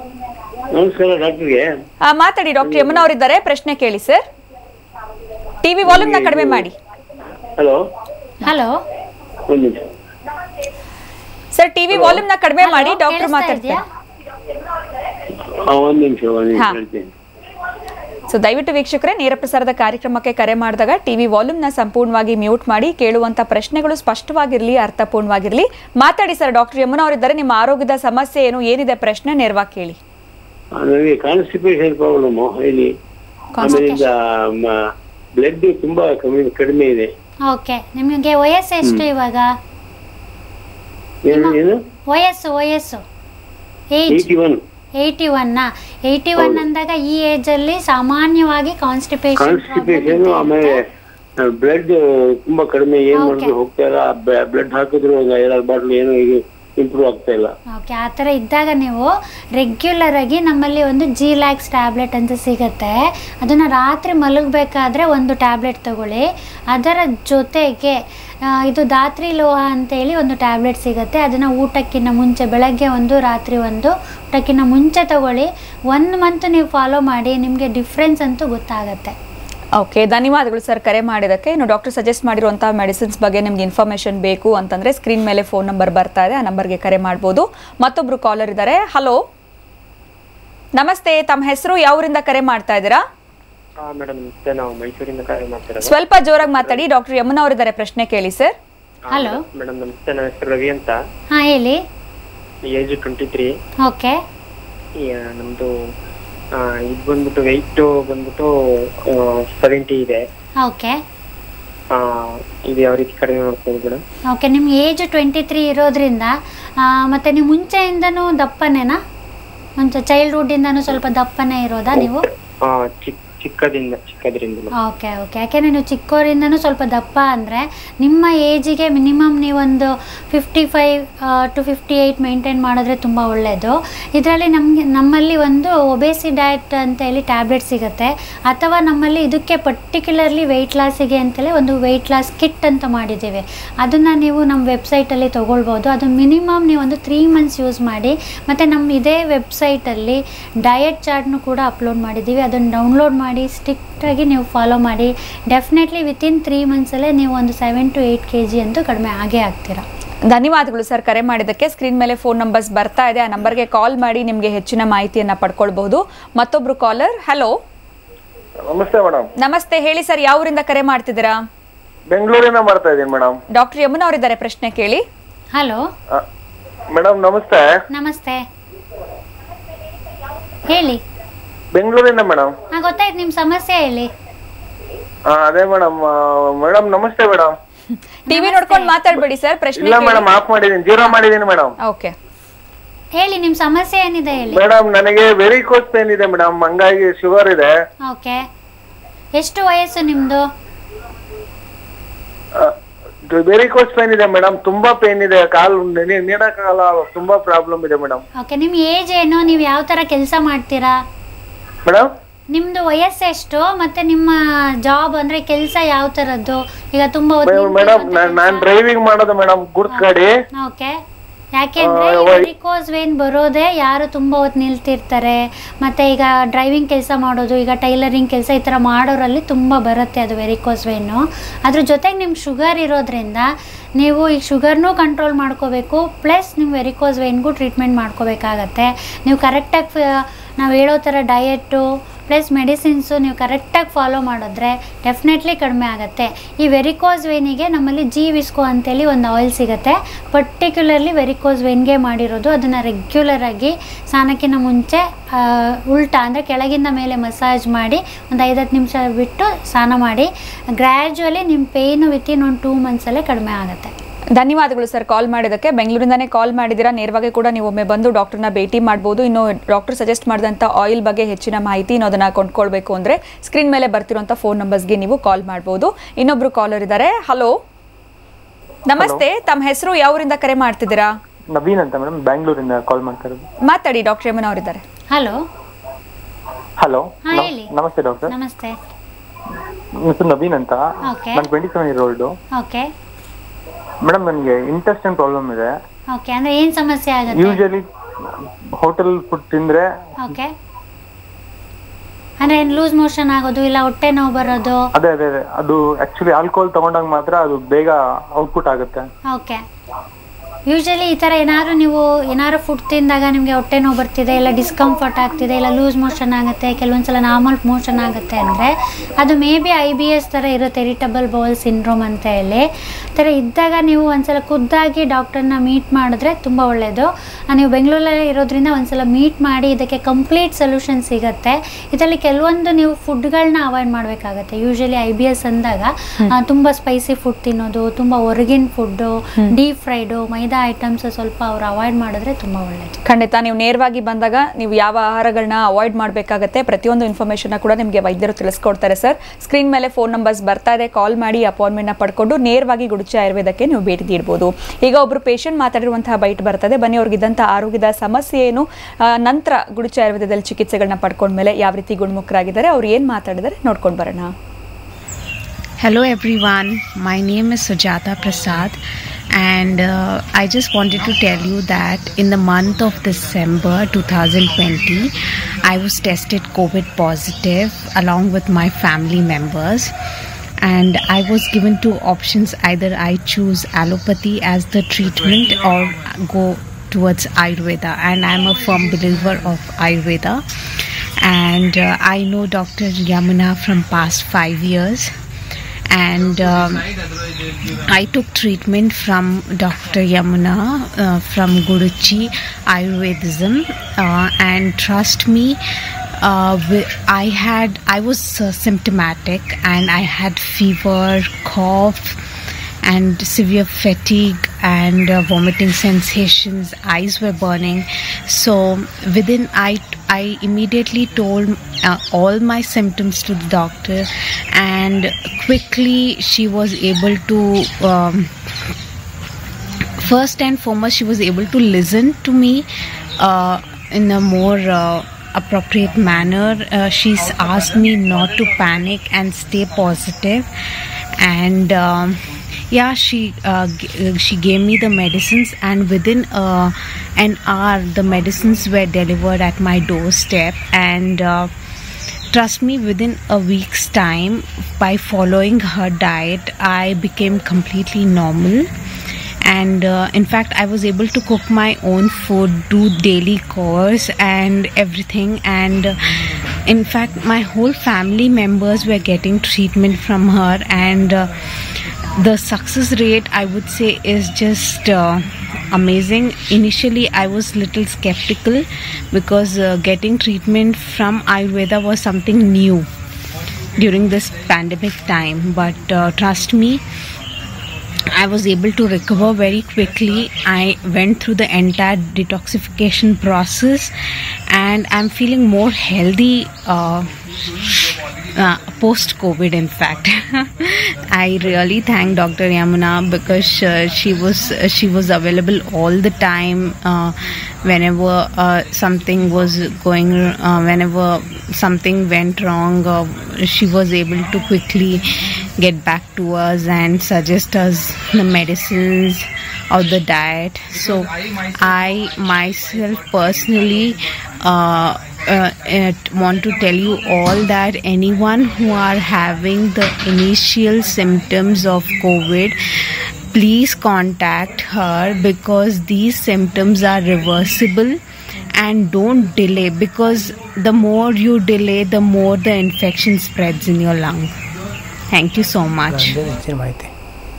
ನಮಸ್ಕಾರ ಡಾಕ್ಟರ್ಗೆ ಮಾತಾಡಿ ಡಾಕ್ಟರ್ ಯಮುನಾ ಅವರಿದ್ದಾರೆ ಪ್ರಶ್ನೆ ಕೇಳಿ ಸರ್ ಟಿವಿ ವಾಲ್ಯೂಮ್ನ ಕಡಿಮೆ ಮಾಡಿ ಹಲೋ ಹಲೋ ಒಂದು ನಿಮಿಷ ಸರ್ ಟಿವಿ ವಾಲ್ಯೂಮ್ನ ಕಡಿಮೆ ಮಾಡಿ ಡಾಕ್ಟರ್ ಕೇಳಿಸ್ತಾ ಮಾತಾಡ್ತಾರೆ ಇದೆಯಾ ಆ, ಒಂದ್ ನಿಮಿಷ ಒಂದ್ ನಿಮಿಷ ಹಾ. ಹೇಳ್ತೀನಿ ಸೊ ದಯವಿಟ್ಟು ವೀಕ್ಷಕರೇ ನೇರ ಪ್ರಸಾರದ ಕಾರ್ಯಕ್ರಮಕ್ಕೆ ಕರೆ ಮಾಡಿದಾಗ ಟಿವಿ ವಾಲ್ಯೂಮ್ನ ಸಂಪೂರ್ಣವಾಗಿ ಮ್ಯೂಟ್ ಮಾಡಿ ಕೇಳುವಂತ ಪ್ರಶ್ನೆಗಳು ಸ್ಪಷ್ಟವಾಗಿರಲಿ ಅರ್ಥಪೂರ್ಣವಾಗಿರಲಿ ಮಾತಾಡಿ ಸರ್ ಡಾಕ್ಟರ್ ಯಮುನಾ ಅವರಿದ್ದಾರೆ ನಿಮ್ಮ ಆರೋಗ್ಯದ ಸಮಸ್ಯೆ ಏನು ಏನಿದೆ ಪ್ರಶ್ನೆ ನೇರವಾಗಿ ಕೇಳಿ ಆ, ನನಗೆ ಕಾನ್ಸ್ಟಿಪೇಷನ್ ಪ್ರಾಬ್ಲಮ್ ಇಲ್ಲಿ ಆಮೇಲಿಂದ ಬ್ಲಡ್ ತುಂಬಾ ಕಮ್ಮಿ ಕಡಿಮೆ ಇದೆ ಓಕೆ ನಿಮಗೆ ವಯಸ್ಸು ಎಷ್ಟು ಇವಾಗ ಏನು ಏನು ವಯಸ್ಸು ವಯಸ್ಸು ಏಜ್ ಏಯ್ಟಿ ಒನ್ ಏಯ್ಟಿ ಒನ್ನ ಏಯ್ಟಿ ಒನ್ ಅಂದಾಗ ಈ ಏಜಲ್ಲಿ ಸಾಮಾನ್ಯವಾಗಿ ಕಾನ್ಸ್ಟಿಪೇಷನ್ ಕಾನ್ಸ್ಟಿಪೇಷನ್ ಆಮೇಲೆ ಬ್ಲಡ್ ತುಂಬಾ ಕಡಿಮೆ ಏನ್ ಮಾಡಿದ್ರು ಹೋಗ್ತಾ ಇಲ್ಲ ಬ್ಲಡ್ ಹಾಕಿದ್ರು ಒಂದು ಐದಾರು ಬಾಟ್ಲ್ ಏನು ಈಗ ಇಂಪ್ರೂವ್ ಆಗ್ತಾ ಇಲ್ಲ ಓಕೆ ಆ ಥರ ಇದ್ದಾಗ ನೀವು ರೆಗ್ಯುಲರ್ ಆಗಿ ನಮ್ಮಲ್ಲಿ ಒಂದು ಜಿ ಲ್ಯಾಕ್ಸ್ ಟ್ಯಾಬ್ಲೆಟ್ ಅಂತ ಸಿಗುತ್ತೆ ಅದನ್ನು ರಾತ್ರಿ ಮಲಗಬೇಕಾದ್ರೆ ಒಂದು ಟ್ಯಾಬ್ಲೆಟ್ ತಗೊಳ್ಳಿ ಅದರ ಜೊತೆಗೆ ಆ, ಇದು ಧಾತ್ರಿ ಲೋಹ ಅಂತೇಳಿ ಒಂದು ಟ್ಯಾಬ್ಲೆಟ್ ಸಿಗುತ್ತೆ ಅದನ್ನು ಊಟಕ್ಕಿಂತ ಮುಂಚೆ ಬೆಳಗ್ಗೆ ಒಂದು ರಾತ್ರಿ ಒಂದು ಊಟಕ್ಕಿಂತ ಮುಂಚೆ ತಗೊಳ್ಳಿ ಒನ್ ಮಂತ್ ನೀವು ಫಾಲೋ ಮಾಡಿ ನಿಮಗೆ ಡಿಫ್ರೆನ್ಸ್ ಅಂತೂ ಗೊತ್ತಾಗತ್ತೆ ಓಕೆ ಧನ್ಯವಾದಗಳು ಸರ್ ಕರೆ ಮಾಡಿದ್ದಕ್ಕೆ ಇನ್ನು ಡಾಕ್ಟರ್ ಸಜೆಸ್ಟ್ ಮಾಡಿರುವಂತಹ ಮೆಡಿಸಿನ್ಸ್ ಬಗ್ಗೆ ನಿಮ್ಗೆ ಇನ್ಫಾರ್ಮೇಶನ್ ಬೇಕು ಅಂತಂದ್ರೆ ಸ್ಕ್ರೀನ್ ಮೇಲೆ ಫೋನ್ ನಂಬರ್ ಬರ್ತಾ ಇದೆ ಆ ನಂಬರ್ಗೆ ಕರೆ ಮಾಡ್ಬೋದು ಮತ್ತೊಬ್ರು ಕಾಲರ್ ಇದ್ದಾರೆ ಹಲೋ ನಮಸ್ತೆ ತಮ್ಮ ಹೆಸರು ಯಾವೂರಿಂದ ಕರೆ ಮಾಡ್ತಾ ಇದ್ದೀರಾ ಮೇಡಮ್ ನಮಸ್ತೆ ನಾವು ಮೈಸೂರಿಂದ ಕರೆ ಮಾಡ್ತಿರೋದು ಸ್ವಲ್ಪ ಜೋರಾಗಿ ಮಾತಾಡಿ ಡಾಕ್ಟರ್ ಯಮುನಾ ಅವರಿದ್ದಾರೆ ಪ್ರಶ್ನೆ ಕೇಳಿ ಸರ್ ಹಲೋ ಮೇಡಮ್ ನಮಸ್ತೆ ನನ್ನ ಹೆಸರು ರವಿ ಅಂತ ಹಾಂ ಹೇಳಿ ಏಜ್ ಟ್ವೆಂಟಿ ತ್ರೀ ಓಕೆ ನಮ್ದು ಆ, ಇದು ಬಂದ್ಬಿಟ್ಟು ವೆಯ್ಟ್ ಬಂದ್ಬಿಟ್ಟು ಸೆವೆಂಟಿ ಇದೆ ಓಕೆ ಆ, ಇದು ಯಾವ ರೀತಿ ಕಡಿಮೆ ಮಾಡ್ಬೋದು ಮೇಡಮ್ ಓಕೆ ನಿಮ್ಗೆ ಏಜ್ ಟ್ವೆಂಟಿ ತ್ರೀ ಇರೋದ್ರಿಂದ ಆ, ಮತ್ತೆ ನೀವು ಮುಂಚೆಯಿಂದನೂ ದಪ್ಪನೇನಾ ಮುಂಚೆ ಚೈಲ್ಡ್ಹುಡ್ಡಿಂದನೂ ಸ್ವಲ್ಪ ದಪ್ಪನೇ ಇರೋದಾ ನೀವು ಚಿಕ್ಕ ಚಿಕ್ಕದಿಂದ ಚಿಕ್ಕದ್ರಿಂದ ಓಕೆ ಓಕೆ ಯಾಕೆಂದರೆ ನೀವು ಚಿಕ್ಕವರಿಂದನೂ ಸ್ವಲ್ಪ ದಪ್ಪ ಅಂದರೆ ನಿಮ್ಮ ಏಜಿಗೆ ಮಿನಿಮಮ್ ನೀವೊಂದು fifty five to fifty eight maintain ಮಾಡಿದ್ರೆ ತುಂಬ ಒಳ್ಳೆಯದು ಇದರಲ್ಲಿ ನಮಗೆ ನಮ್ಮಲ್ಲಿ ಒಂದು ಒಬೇಸಿ ಡಯಟ್ ಅಂತ ಹೇಳಿ ಟ್ಯಾಬ್ಲೆಟ್ ಸಿಗುತ್ತೆ ಅಥವಾ ನಮ್ಮಲ್ಲಿ ಇದಕ್ಕೆ ಪರ್ಟಿಕ್ಯುಲರ್ಲಿ ವೆಯ್ಟ್ ಲಾಸಿಗೆ ಅಂತೇಳಿ ಒಂದು ವೆಯ್ಟ್ ಲಾಸ್ ಕಿಟ್ ಅಂತ ಮಾಡಿದ್ದೀವಿ ಅದನ್ನು ನೀವು ನಮ್ಮ ವೆಬ್ಸೈಟಲ್ಲಿ ತೊಗೊಳ್ಬೋದು ಅದು ಮಿನಿಮಮ್ ನೀವು ಒಂದು ತ್ರೀ ಮಂತ್ಸ್ ಯೂಸ್ ಮಾಡಿ ಮತ್ತು ನಮ್ಮ ಇದೇ ವೆಬ್ಸೈಟಲ್ಲಿ ಡಯಟ್ ಚಾರ್ಟ್ನು ಕೂಡ ಅಪ್ಲೋಡ್ ಮಾಡಿದ್ದೀವಿ ಅದನ್ನು ಡೌನ್ಲೋಡ್ ಮಾಡಿ ಸ್ಟ್ರಿಕ್ಟಾಗಿ ನೀವು ಫಾಲೋ ಮಾಡಿ ಡೆಫಿನೆಟ್ಲಿ ವಿತಿನ್ ತ್ರೀ ಮಂತ್ಸಲ್ಲೇ ನೀವು ಒಂದು seven to eight K G ಅಂತೂ ಕಡಿಮೆ ಆಗೇ ಆಗ್ತೀರಾ ಧನ್ಯವಾದಗಳು ಸರ್ ಕರೆ ಮಾಡಿದ್ದಕ್ಕೆ ಸ್ಕ್ರೀನ್ ಮೇಲೆ ಫೋನ್ ನಂಬರ್ಸ್ ಬರ್ತಾ ಇದೆ ಆ ನಂಬರ್ಗೆ ಕಾಲ್ ಮಾಡಿ ನಿಮಗೆ ಹೆಚ್ಚಿನ ಮಾಹಿತಿಯನ್ನ ಪಡ್ಕೊಳ್ಬಹುದು ಮತ್ತೊಬ್ರು ಕಾಲರ್ ಹಲೋ ನಮಸ್ತೆ ಮೇಡಮ್ ನಮಸ್ತೆ ಹೇಳಿ ಸರ್ ಯಾವೂರಿಂದ ಕರೆ ಮಾಡ್ತಿದ್ದೀರಾ ಬೆಂಗಳೂರಿಂದ ಮಾಡ್ತಾ ಇದ್ದೀನಿ ಮೇಡಮ್ ಡಾಕ್ಟರ್ ಯಮುನಾ ಅವರಿದ್ದಾರೆ ಪ್ರಶ್ನೆ ಕೇಳಿ ಹಲೋ ಮೇಡಮ್ ನಮಸ್ತೆ ನಮಸ್ತೆ ಹೇಳಿ ಬೆಂಗಳೂರಿಂದ ಮೇಡಮ್ ಹಾಂ ಗೊತ್ತಾಯ್ತು ನಿಮ್ಮ ಸಮಸ್ಯೆ ಹೇಳಿ ಅದೇ ಮೇಡಮ್ ಮೇಡಮ್ ನಮಸ್ತೆ ಮೇಡಮ್ ಟಿವಿ ನೋಡ್ಕೊಂಡು ಮಾತಾಡ್ಬೇಡಿ ಸರ್ ಪ್ರಶ್ನೆ ಇಲ್ಲ ಮೇಡಮ್ ಆಫ್ ಮಾಡಿದ್ದೀನಿ ಜೀರೋ ಮಾಡಿದ್ದೀನಿ ಮೇಡಮ್ ಓಕೆ ಹೇಳಿ ನಿಮ್ಮ ಸಮಸ್ಯೆ ಏನಿದೆ ಹೇಳಿ ಮೇಡಮ್ ನನಗೆ ವೆರಿ ಕೋಸ್ ಪೇನ್ ಇದೆ ಮೇಡಮ್ ಹಂಗಾಗಿ ಶುಗರ್ ಇದೆ ಓಕೆ ಎಷ್ಟು ವಯಸ್ಸು ನಿಮ್ಮದು ವೆರಿ ಕೋಸ್ ಪೇನ್ ಇದೆ ಮೇಡಮ್ ತುಂಬಾ ಪೇನ್ ಇದೆ ಕಾಲು ನೀಡಕ್ಕಾಗಲ್ಲ ತುಂಬಾ ಪ್ರಾಬ್ಲಮ್ ಇದೆ ಮೇಡಮ್ ಓಕೆ ನಿಮ್ಮ ಏಜ್ ಏನು ನೀವು ಯಾವ ಥರ ಕೆಲಸ ಮಾಡ್ತೀರಾ ಮೇಡಮ್ ನಿಮ್ದು ವಯಸ್ಸು ಎಷ್ಟು ಮತ್ತೆ ನಿಮ್ಮ ಜಾಬ್ ಅಂದ್ರೆ ಕೆಲಸ ಯಾವ ತರದ್ದು ಈಗ ತುಂಬಾ ಮೇಡಮ್ ನಾನ್ ಡ್ರೈವಿಂಗ್ ಮಾಡೋದು ಮೇಡಮ್ ಗುಡ್ಸ್ ಗಾಡಿ ಓಕೆ ಯಾಕೆಂದ್ರೆ ವೆರಿಕೋಸ್ ವೇನ್ ಬರೋದೇ ಯಾರು ತುಂಬಾ ಹೊತ್ತು ನಿಲ್ತಿರ್ತಾರೆ ಮತ್ತೆ ಈಗ ಡ್ರೈವಿಂಗ್ ಕೆಲಸ ಮಾಡೋದು ಈಗ ಟೈಲರಿಂಗ್ ಕೆಲಸ ಈ ಥರ ಮಾಡೋರಲ್ಲಿ ತುಂಬ ಬರುತ್ತೆ ಅದು ವೆರಿಕೋಸ್ ವೇನು ಅದ್ರ ಜೊತೆಗೆ ನಿಮ್ಗೆ ಶುಗರ್ ಇರೋದ್ರಿಂದ ನೀವು ಈ ಶುಗರ್ನೂ ಕಂಟ್ರೋಲ್ ಮಾಡ್ಕೋಬೇಕು ಪ್ಲಸ್ ನೀವು ವೆರಿಕೋಸ್ ವೇನ್ಗೂ ಟ್ರೀಟ್ಮೆಂಟ್ ಮಾಡ್ಕೋಬೇಕಾಗತ್ತೆ ನೀವು ಕರೆಕ್ಟಾಗಿ ನಾವು ಹೇಳೋ ಥರ ಡಯೆಟ್ಟು ಪ್ಲಸ್ ಮೆಡಿಸಿನ್ಸು ನೀವು ಕರೆಕ್ಟಾಗಿ ಫಾಲೋ ಮಾಡಿದ್ರೆ ಡೆಫಿನೆಟ್ಲಿ ಕಡಿಮೆ ಆಗುತ್ತೆ ಈ ವೆರಿಕೋಸ್ ವೇನಿಗೆ ನಮ್ಮಲ್ಲಿ ಜಿ ವಿಸ್ಕೋ ಅಂತೇಳಿ ಒಂದು ಆಯಿಲ್ ಸಿಗುತ್ತೆ ಪರ್ಟಿಕ್ಯುಲರ್ಲಿ ವೆರಿಕೋಸ್ ವೇನ್ಗೆ ಮಾಡಿರೋದು ಅದನ್ನು ರೆಗ್ಯುಲರಾಗಿ ಸ್ನಾನಕ್ಕಿಂತ ಮುಂಚೆ ಆ, ಉಲ್ಟಾ ಅಂದರೆ ಕೆಳಗಿಂದ ಮೇಲೆ ಮಸಾಜ್ ಮಾಡಿ ಒಂದು ಐದತ್ತು ನಿಮಿಷ ಬಿಟ್ಟು ಸ್ನಾನ ಮಾಡಿ ಗ್ರ್ಯಾಜುವಲಿ ನಿಮ್ಮ ಪೇಯ್ನು ವಿತಿನ್ ಒಂದು ಟೂ ಮಂತ್ಸಲ್ಲೇ ಕಡಿಮೆ ಆಗುತ್ತೆ ಧನ್ಯವಾದಗಳು ಸರ್ ಕಾಲ್ ಮಾಡಿದ್ದಕ್ಕೆ ಬೆಂಗಳೂರಿಂದಾನೇ ಕಾಲ್ ಮಾಡಿದ್ದೀರಾ ನೇರವಾಗಿ ಕೂಡ ನೀವು ಒಮ್ಮೆ ಬಂದು ಡಾಕ್ಟರ್ನ ಭೇಟಿ ಮಾಡ್ಬೋದು ಇನ್ನು ಡಾಕ್ಟರ್ ಸಜೆಸ್ಟ್ ಮಾಡಿದಂಥ ಆಯಿಲ್ ಬಗ್ಗೆ ಹೆಚ್ಚಿನ ಮಾಹಿತಿ ಇನ್ನು ಅದನ್ನು ಕೊಂಡ್ಕೊಳ್ಬೇಕು ಅಂದರೆ ಸ್ಕ್ರೀನ್ ಮೇಲೆ ಬರ್ತಿರೋಂಥ ಫೋನ್ ನಂಬರ್ಸ್ಗೆ ನೀವು ಕಾಲ್ ಮಾಡ್ಬೋದು ಇನ್ನೊಬ್ರು ಕಾಲರ್ ಇದ್ದಾರೆ ಹಲೋ ನಮಸ್ತೆ ತಮ್ಮ ಹೆಸರು ಯಾವೂರಿಂದ ಕರೆ ಮಾಡ್ತಿದ್ದೀರಾ ನವೀನ್ ಅಂತ ಮೇಡಮ್ ಬ್ಯಾಂಗ್ಳೂರಿಂದ ಕಾಲ್ ಮಾಡ್ತಾ ಇರೋದು ಮಾತಾಡಿ ಡಾಕ್ಟರ್ ಯಮನ್ ಅವರಿದ್ದಾರೆ ಹಲೋ ಹಲೋ ಹಾ, ಹೇಳಿ. ನಮಸ್ತೆ ಡಾಕ್ಟರ್ ನಮಸ್ತೆ ನನ್ನ ಹೆಸರು ನವೀನ್ ಅಂತ ಓಕೆ ನಾನು twenty seven year old okay madam ನನಗೆ ಇಂಟೆಸ್ಟೈನ್ ಪ್ರಾಬ್ಲಮ್ ಇದೆ ಓಕೆ ಅಂದರೆ ಏನು ಸಮಸ್ಯೆ ಆಗುತ್ತೆ ಯೂಶಲಿ ಹೋಟೆಲ್ ಫುಡ್ ತಿಂದ್ರೆ ಓಕೆ ಅಂದರೆ ಏನು ಲೂಸ್ ಮೋಷನ್ ಆಗೋದು ಇಲ್ಲ ಹೊಟ್ಟೆ ನೋವು ಬರೋದು ಅದೇ ಅದೇ ಅದೇ ಅದು ಆಕ್ಚುಲಿ ಆಲ್ಕೋಹಾಲ್ ತಗೊಂಡಾಗ ಮಾತ್ರ ಅದು ಬೇಗ ಔಟ್ಪುಟ್ ಆಗುತ್ತೆ ಓಕೆ ಯೂಶಲಿ ಈ ಥರ ಏನಾದ್ರು ನೀವು ಏನಾದ್ರು ಫುಡ್ ತಿಂದಾಗ ನಿಮಗೆ ಹೊಟ್ಟೆ ನೋವು ಬರ್ತಿದೆ ಇಲ್ಲ ಡಿಸ್ಕಂಫರ್ಟ್ ಆಗ್ತಿದೆ ಇಲ್ಲ ಲೂಸ್ ಮೋಷನ್ ಆಗುತ್ತೆ ಕೆಲವೊಂದ್ಸಲ ನಾರ್ಮಲ್ ಮೋಷನ್ ಆಗುತ್ತೆ ಅಂದರೆ ಅದು maybe I B S ಥರ ಇರುತ್ತೆ ಇರಿಟಬಲ್ ಬೌಲ್ ಸಿಂಡ್ರೋಮ್ ಅಂತ ಹೇಳಿ ಆ ಥರ ಇದ್ದಾಗ ನೀವು ಒಂದ್ಸಲ ಖುದ್ದಾಗಿ ಡಾಕ್ಟರ್ನ ಮೀಟ್ ಮಾಡಿದ್ರೆ ತುಂಬ ಒಳ್ಳೆಯದು ನೀವು ಬೆಂಗಳೂರಲ್ಲಿ ಇರೋದ್ರಿಂದ ಒಂದ್ಸಲ ಮೀಟ್ ಮಾಡಿ ಇದಕ್ಕೆ ಕಂಪ್ಲೀಟ್ ಸೊಲ್ಯೂಷನ್ ಸಿಗುತ್ತೆ ಇದರಲ್ಲಿ ಕೆಲವೊಂದು ನೀವು ಫುಡ್ಗಳನ್ನ ಅವಾಯ್ಡ್ ಮಾಡಬೇಕಾಗತ್ತೆ ಯೂಶಲಿ ಐ ಬಿ ಎಸ್ ಅಂದಾಗ ಆ, ತುಂಬ ಸ್ಪೈಸಿ ಫುಡ್ ತಿನ್ನೋದು ತುಂಬ ಹೊರಗಿನ food deep fried maida items ಸ್ವಲ್ಪ ಅವ್ರು ಅವಾಯ್ಡ್ ಮಾಡಿದ್ರೆ ತುಂಬ ಒಳ್ಳೆಯದು ಖಂಡಿತ ನೀವು ನೇರವಾಗಿ ಬಂದಾಗ ನೀವು ಯಾವ ಆಹಾರಗಳನ್ನ ಅವಾಯ್ಡ್ ಮಾಡಬೇಕಾಗತ್ತೆ ಪ್ರತಿಯೊಂದು ಇನ್ಫಾರ್ಮೇಷನ್ ಕೂಡ ನಿಮಗೆ ವೈದ್ಯರು ತಿಳಿಸ್ಕೊಡ್ತಾರೆ ಸರ್ ಸ್ಕ್ರೀನ್ ಮೇಲೆ ಫೋನ್ ನಂಬರ್ಸ್ ಬರ್ತಾ ಇದೆ ಕಾಲ್ ಮಾಡಿ ಅಪಾಯಿಂಟ್ಮೆಂಟ್ನ ಪಡ್ಕೊಂಡು ನೇರವಾಗಿ ಗುಡುಚಿ ಆಯುರ್ವೇದಕ್ಕೆ ನೀವು ಭೇಟಿ ನೀಡಬಹುದು ಈಗ ಒಬ್ರು ಪೇಷಂಟ್ ಮಾತಾಡಿರುವಂತಹ ಬೈಟ್ ಬರ್ತದೆ ಬನ್ನಿ ಅವ್ರಿಗಿದ್ದಂಥ ಆರೋಗ್ಯದ ಸಮಸ್ಯೆ ಏನು ಆ, ನಂತರ ಗುಡುಚಿ ಆಯುರ್ವೇದದಲ್ಲಿ ಚಿಕಿತ್ಸೆಗಳನ್ನ ಪಡ್ಕೊಂಡ್ಮೇಲೆ ಯಾವ ರೀತಿ ಗುಣಮುಖರಾಗಿದ್ದಾರೆ ಅವ್ರು ಏನು ಮಾತಾಡಿದ್ದಾರೆ ನೋಡ್ಕೊಂಡು ಬರೋಣ Hello everyone, my name is Sujata Prasad and uh, I just wanted to tell you that in the month of December 2020 I was tested COVID positive along with my family members and I was given two options either I choose allopathy as the treatment or go towards Ayurveda and I'm a firm believer of Ayurveda and uh, I know Dr. Yamuna from past 5 years and um, I took treatment from Dr. Yamuna uh, from Guruchi Ayurvedism, uh, and trust me, uh, wi- I had I was uh, symptomatic and I had fever, cough, and severe fatigue and uh, vomiting sensations. Eyes were burning. So within I I immediately told uh, all my symptoms to the doctor, and quickly she was able to. Um, first and foremost, she was able to listen to me uh, in a more uh, appropriate manner. Uh, she's asked me not to panic and stay positive, and um, yeah, she uh, g- she gave me the medicines, and within uh, an hour, the medicines were delivered at my doorstep, and. Uh, trust me within a week's time by following her diet i became completely normal and uh, in fact i was able to cook my own food do daily chores and everything and uh, in fact my whole family members were getting treatment from her and uh, the success rate i would say is just uh, amazing initially i was little skeptical because uh, getting treatment from ayurveda was something new during this pandemic time but uh, trust me I was able to recover very quickly. I went through the entire detoxification process and I'm feeling more healthy uh, uh, post COVID, in fact. I really thank Dr. Yamuna because uh, she was uh, she was available all the time uh, whenever uh, something was going uh, whenever something went wrong uh, she was able to quickly get back to us and suggest us the medicines or the diet so i myself personally uh, uh, uh, want to tell you all that anyone who are having the initial symptoms of covid please contact her because these symptoms are reversible and don't delay because the more you delay the more the infection spreads in your lung thank you so much ಅದೇ ಹೆಚ್ಚಿನ ಮಾಹಿತಿ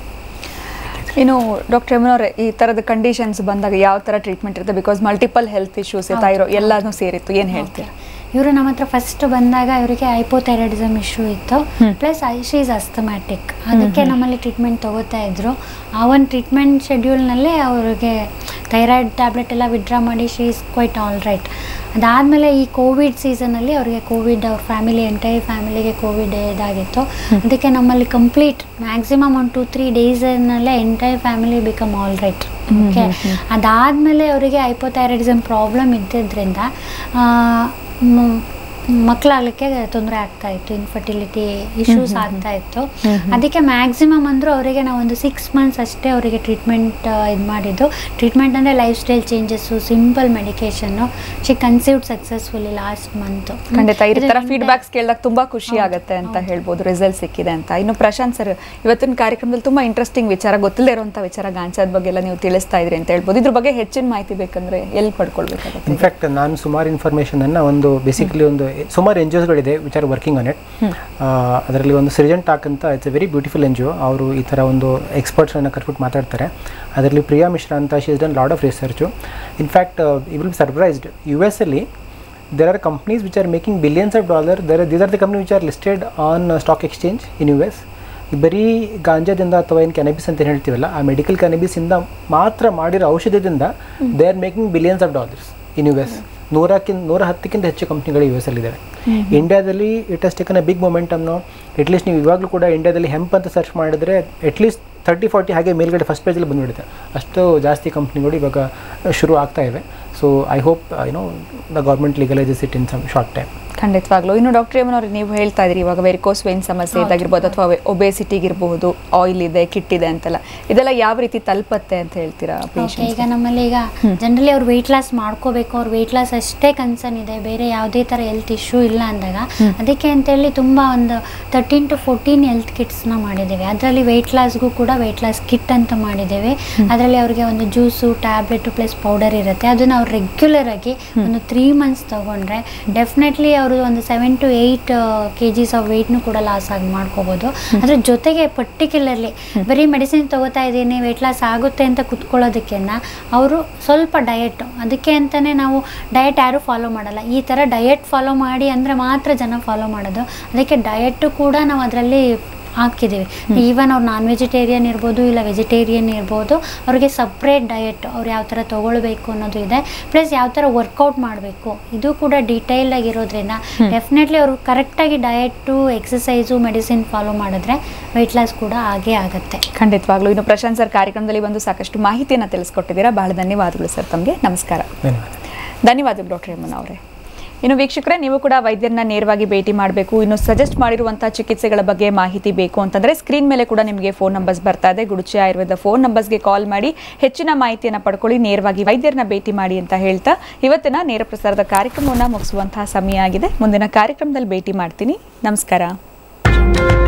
ಇನ್ನು doctor ಯಮುನವ್ರೆ ಈ ಥರದ conditions ಬಂದಾಗ ಯಾವ ಥರ treatment ಇರುತ್ತೆ ಬಿಕಾಸ್ ಮಲ್ಟಿಪಲ್ ಹೆಲ್ತ್ ಇಶ್ಯೂಸ್ ಥೈರೋ ಎಲ್ಲಾನು ಸೇರಿತ್ತು ಏನು ಹೇಳ್ತೀರಾ ಇವರು ನಮ್ಮ ಹತ್ರ ಫಸ್ಟ್ ಬಂದಾಗ ಇವರಿಗೆ ಹೈಪೋಥೈರಾಯ್ಡಿಸಮ್ ಇಶ್ಯೂ ಇತ್ತು ಪ್ಲಸ್ ಶೀಸ್ ಅಸ್ತಮ್ಯಾಟಿಕ್ ಅದಕ್ಕೆ ನಮ್ಮಲ್ಲಿ ಟ್ರೀಟ್ಮೆಂಟ್ ತಗೋತಾ ಇದ್ರು ಆ ಒಂದು ಟ್ರೀಟ್ಮೆಂಟ್ ಶೆಡ್ಯೂಲ್ನಲ್ಲೇ ಅವ್ರಿಗೆ ಥೈರಾಯ್ಡ್ ಟ್ಯಾಬ್ಲೆಟ್ ಎಲ್ಲ ವಿಡ್ರಾ ಮಾಡಿ she is quite all right ಅದಾದಮೇಲೆ ಈ ಕೋವಿಡ್ ಸೀಸನಲ್ಲಿ ಅವ್ರಿಗೆ ಕೋವಿಡ್ ಅವ್ರ ಫ್ಯಾಮಿಲಿ ಎಂಟೈರ್ ಫ್ಯಾಮಿಲಿಗೆ ಕೋವಿಡ್ ಇದಾಗಿತ್ತು ಅದಕ್ಕೆ ನಮ್ಮಲ್ಲಿ ಕಂಪ್ಲೀಟ್ ಮ್ಯಾಕ್ಸಿಮಮ್ ಒಂದು ಟು ತ್ರೀ ಡೇಸನ್ನಲ್ಲೇ entire family become all right okay ಅದಾದಮೇಲೆ ಅವರಿಗೆ ಹೈಪೋಥೈರಾಯ್ಡಿಸಮ್ ಪ್ರಾಬ್ಲಮ್ ಇದ್ದಿದ್ದರಿಂದ ಮಕ್ಕಳಾಗಲಿಕ್ಕೆ ತೊಂದರೆ ಆಗ್ತಾ ಇತ್ತು ಇನ್ಫರ್ಟಿಲಿಟಿ ಇಶ್ಯೂಸ್ ಆಗ್ತಾ ಇತ್ತು ಅದಕ್ಕೆ ಮ್ಯಾಕ್ಸಿಮಮ್ ಅಂದರೂ ಅವರಿಗೆ ನಾವು ಒಂದು ಸಿಕ್ಸ್ ಮಂತ್ಸ್ ಅಷ್ಟೇ ಅವರಿಗೆ ಟ್ರೀಟ್ಮೆಂಟ್ ಇದು ಮಾಡಿದ್ದು ಟ್ರೀಟ್ಮೆಂಟ್ ಅಂದರೆ lifestyle changes simple medication she conceived successfully last month ಖಂಡಿತ ಈ ತರ ಫೀಡ್ಬ್ಯಾಕ್ಸ್ ಕೇಳಿದಾಗ ತುಂಬಾ ಖುಷಿ ಆಗುತ್ತೆ ಅಂತ ಹೇಳ್ಬೋದು ರಿಸಲ್ಟ್ ಸಿಕ್ಕಿದೆ ಅಂತ ಇನ್ನು ಪ್ರಶಾಂತ್ ಸರ್ ಇವತ್ತಿನ ಕಾರ್ಯಕ್ರಮದಲ್ಲಿ ತುಂಬಾ ಇಂಟ್ರೆಸ್ಟಿಂಗ್ ವಿಚಾರ ಗೊತ್ತಿಲ್ಲದೆ ಇರುವಂತ ವಿಚಾರ ಗಾಂಚಾದ ಬಗ್ಗೆ ಎಲ್ಲ ನೀವು ತಿಳಿಸ್ತಾ ಇದ್ರಿ ಅಂತ ಹೇಳ್ಬೋದು ಇದ್ರ ಬಗ್ಗೆ ಹೆಚ್ಚಿನ ಮಾಹಿತಿ ಬೇಕಂದ್ರೆ ಎಲ್ಲಿ ಪಡ್ಕೊಳ್ಬೇಕಾಗುತ್ತೆ ಇನ್ಫ್ಯಾಕ್ಟ್ ನಾನು ಸುಮಾರು ಇನ್ಫಾರ್ಮೇಷನನ್ನು ಒಂದು ಬೇಸಿಕಲಿ ಒಂದು ಸುಮಾರು ಎನ್ ಜಿ ಒಸ್ಗಳಿದೆ which are working on it ಅದರಲ್ಲಿ ಒಂದು ಸೃಜನ್ ಟಾಕ್ ಅಂತ it's a very beautiful N G O ಅವರು ಈ ಥರ ಒಂದು ಎಕ್ಸ್ಪರ್ಟ್ಸನ್ನು ಕರ್ಬಿಟ್ಟು ಮಾತಾಡ್ತಾರೆ ಅದರಲ್ಲಿ ಪ್ರಿಯಾ ಮಿಶ್ರಾ ಅಂತ she is done lot of research in fact you will surprised U S ಅಲ್ಲಿ there are companies which are making billions of dollars there are, these are the companies which are listed on uh, stock exchange in US ಬರೀ ಗಾಂಜಾದಿಂದ ಅಥವಾ ಏನು cannabis ಅಂತ ಏನ್ ಹೇಳ್ತೀವಲ್ಲ ಆ medical ಕ್ಯಾನಬಿಸಿಂದ ಮಾತ್ರ ಮಾಡಿರೋ ಔಷಧದಿಂದ they are making billions of dollars in U S ನೂರಕ್ಕಿಂತ ನೂರ ಹತ್ತಕ್ಕಿಂತ ಹೆಚ್ಚು ಕಂಪ್ನಿಗಳು ಯು ಎಸ್ ಅಲ್ಲಿದ್ದಾವೆ ಇಂಡಿಯಾದಲ್ಲಿ it has taken a big ಮೊಮೆಂಟಮ್ನು ಅಟ್ಲೀಸ್ಟ್ ನೀವು ಇವಾಗಲೂ ಕೂಡ ಇಂಡಿಯಾದಲ್ಲಿ ಹೆಂಪ್ ಅಂತ ಸರ್ಚ್ ಮಾಡಿದ್ರೆ ಅಟ್ಲೀಸ್ಟ್ ತರ್ಟಿ ಫಾರ್ಟಿ ಹಾಗೆ ಮೇಲ್ಗಡೆ ಫಸ್ಟ್ ಪೇಜಲ್ಲಿ ಬಂದುಬಿಡುತ್ತೆ ಅಷ್ಟು ಜಾಸ್ತಿ ಕಂಪ್ನಿಗಳು ಇವಾಗ ಶುರು ಆಗ್ತಾ ಇವೆ so I hope you know the government legalises it in some short time ಖಂಡಿತವಾಗ್ಲೂ ಇನ್ನು ಡಾಕ್ಟರ್ ಯಮನವ್ರಿಗೆ ನೀವು ಹೇಳ್ತಾ ಇದ್ರಿ ಇವಾಗ ವೆರಿಕೋಸ್ ವೇನ್ ಸಮಸ್ಯೆ ಇದಾಗಿರ್ಬೋದು ಅಥವಾ ಒಬೇಸಿಟಿಗಿರ್ಬಹುದು ಆಯಿಲ್ ಇದೆ ಕಿಟ್ ಇದೆ ಅಂತೆಲ್ಲ ಇದೆಲ್ಲ ಯಾವ ರೀತಿ ತಲುಪತ್ತೆ ಅಂತ ಹೇಳ್ತೀರಾ ಓಕೆ ಪೇಷಂಟ್ಸ್ ಈಗ ನಮ್ಮಲ್ಲಿ ಈಗ ಜನರಲಿ ಅವ್ರು ವೆಯ್ಟ್ ಲಾಸ್ ಮಾಡ್ಕೋಬೇಕು ಅವ್ರು ವೆಯ್ಟ್ ಲಾಸ್ ಅಷ್ಟೇ ಕನ್ಸರ್ನ್ ಇದೆ ಬೇರೆ ಯಾವುದೇ ಥರ ಹೆಲ್ತ್ ಇಶ್ಯೂ ಇಲ್ಲ ಅಂದಾಗ ಅದಕ್ಕೆ ಅಂತೇಳಿ ತುಂಬ ಒಂದು ತರ್ಟೀನ್ ಟು ಫೋರ್ಟೀನ್ ಹೆಲ್ತ್ ಕಿಟ್ಸ್ನ ಮಾಡಿದ್ದೇವೆ ಅದರಲ್ಲಿ ವೆಯ್ಟ್ ಲಾಸ್ಗೂ ಕೂಡ ವೆಯ್ಟ್ ಲಾಸ್ ಕಿಟ್ ಅಂತ ಮಾಡಿದ್ದೇವೆ ಅದರಲ್ಲಿ ಅವ್ರಿಗೆ ಒಂದು ಜ್ಯೂಸು ಟ್ಯಾಬ್ಲೆಟು ಪ್ಲಸ್ ಪೌಡರ್ ಇರುತ್ತೆ ಅದನ್ನು ಅವ್ರು ರೆಗ್ಯುಲರ್ ಆಗಿ ಒಂದು ತ್ರೀ ಮಂತ್ಸ್ ತಗೊಂಡ್ರೆ ಡೆಫಿನೆಟ್ಲಿ ಅವರು ಒಂದು seven to eight K Gs of ವೆಯ್ಟ್ನು ಕೂಡ ಲಾಸ್ ಆಗಿ ಮಾಡ್ಕೋಬೋದು ಅದ್ರ ಜೊತೆಗೆ ಪರ್ಟಿಕ್ಯುಲರ್ಲಿ ಬರೀ ಮೆಡಿಸಿನ್ ತಗೋತಾ ಇದ್ದೀನಿ ವೆಯ್ಟ್ ಲಾಸ್ ಆಗುತ್ತೆ ಅಂತ ಕುತ್ಕೊಳ್ಳೋದಕ್ಕಿಂತ ಅವರು ಸ್ವಲ್ಪ ಡಯಟ್ ಅದಕ್ಕೆ ಅಂತಲೇ ನಾವು ಡಯಟ್ ಯಾರೂ ಫಾಲೋ ಮಾಡಲ್ಲ ಈ ಥರ ಡಯಟ್ ಫಾಲೋ ಮಾಡಿ ಅಂದರೆ ಮಾತ್ರ ಜನ ಫಾಲೋ ಮಾಡೋದು ಅದಕ್ಕೆ ಡಯಟು ಕೂಡ ನಾವು ಅದರಲ್ಲಿ ಹಾಕಿದ್ದೀವಿ ಈವನ್ ಅವ್ರು ನಾನ್ ವೆಜಿಟೇರಿಯನ್ ಇರ್ಬೋದು ಇಲ್ಲ ವೆಜಿಟೇರಿಯನ್ ಇರ್ಬೋದು ಅವ್ರಿಗೆ ಸಪ್ರೇಟ್ ಡಯಟ್ ಅವ್ರು ಯಾವ ಥರ ತೊಗೊಳ್ಬೇಕು ಅನ್ನೋದು ಇದೆ ಪ್ಲಸ್ ಯಾವ ಥರ ವರ್ಕೌಟ್ ಮಾಡಬೇಕು ಇದು ಕೂಡ ಡೀಟೇಲ್ ಆಗಿರೋದ್ರಿಂದ ಡೆಫಿನೆಟ್ಲಿ ಅವರು ಕರೆಕ್ಟಾಗಿ ಡಯಟು ಎಕ್ಸಸೈಸು ಮೆಡಿಸಿನ್ ಫಾಲೋ ಮಾಡಿದ್ರೆ ವೆಯ್ಟ್ ಲಾಸ್ ಕೂಡ ಆಗೇ ಆಗುತ್ತೆ ಖಂಡಿತವಾಗ್ಲೂ ಇನ್ನು ಪ್ರಶಾಂತ್ ಸರ್ ಕಾರ್ಯಕ್ರಮದಲ್ಲಿ ಬಂದು ಸಾಕಷ್ಟು ಮಾಹಿತಿಯನ್ನು ತಿಳಿಸ್ಕೊಟ್ಟಿದ್ದೀರಾ ಬಹಳ ಧನ್ಯವಾದಗಳು ಸರ್ ತಮಗೆ ನಮಸ್ಕಾರ ಧನ್ಯವಾದ ಧನ್ಯವಾದಗಳು ಡಾಕ್ಟರ್ ಯಮನ್ ಅವರೇ ಇನ್ನು ವೀಕ್ಷಕರೇ ನೀವು ಕೂಡ ವೈದ್ಯರನ್ನ ನೇರವಾಗಿ ಭೇಟಿ ಮಾಡಬೇಕು ಇನ್ನು ಸಜೆಸ್ಟ್ ಮಾಡಿರುವಂತಹ ಚಿಕಿತ್ಸೆಗಳ ಬಗ್ಗೆ ಮಾಹಿತಿ ಬೇಕು ಅಂತಂದ್ರೆ ಸ್ಕ್ರೀನ್ ಮೇಲೆ ಕೂಡ ನಿಮಗೆ ಫೋನ್ ನಂಬರ್ಸ್ ಬರ್ತಾ ಇದೆ ಗುಡುಚಿ ಆಯುರ್ವೇದ ಫೋನ್ ನಂಬರ್ಸ್ಗೆ ಕಾಲ್ ಮಾಡಿ ಹೆಚ್ಚಿನ ಮಾಹಿತಿಯನ್ನು ಪಡ್ಕೊಳ್ಳಿ ನೇರವಾಗಿ ವೈದ್ಯರನ್ನ ಭೇಟಿ ಮಾಡಿ ಅಂತ ಹೇಳ್ತಾ ಇವತ್ತಿನ ನೇರ ಪ್ರಸಾರದ ಕಾರ್ಯಕ್ರಮವನ್ನು ಮುಗಿಸುವಂತಹ ಸಮಯ ಆಗಿದೆ ಮುಂದಿನ ಕಾರ್ಯಕ್ರಮದಲ್ಲಿ ಭೇಟಿ ಮಾಡ್ತೀನಿ ನಮಸ್ಕಾರ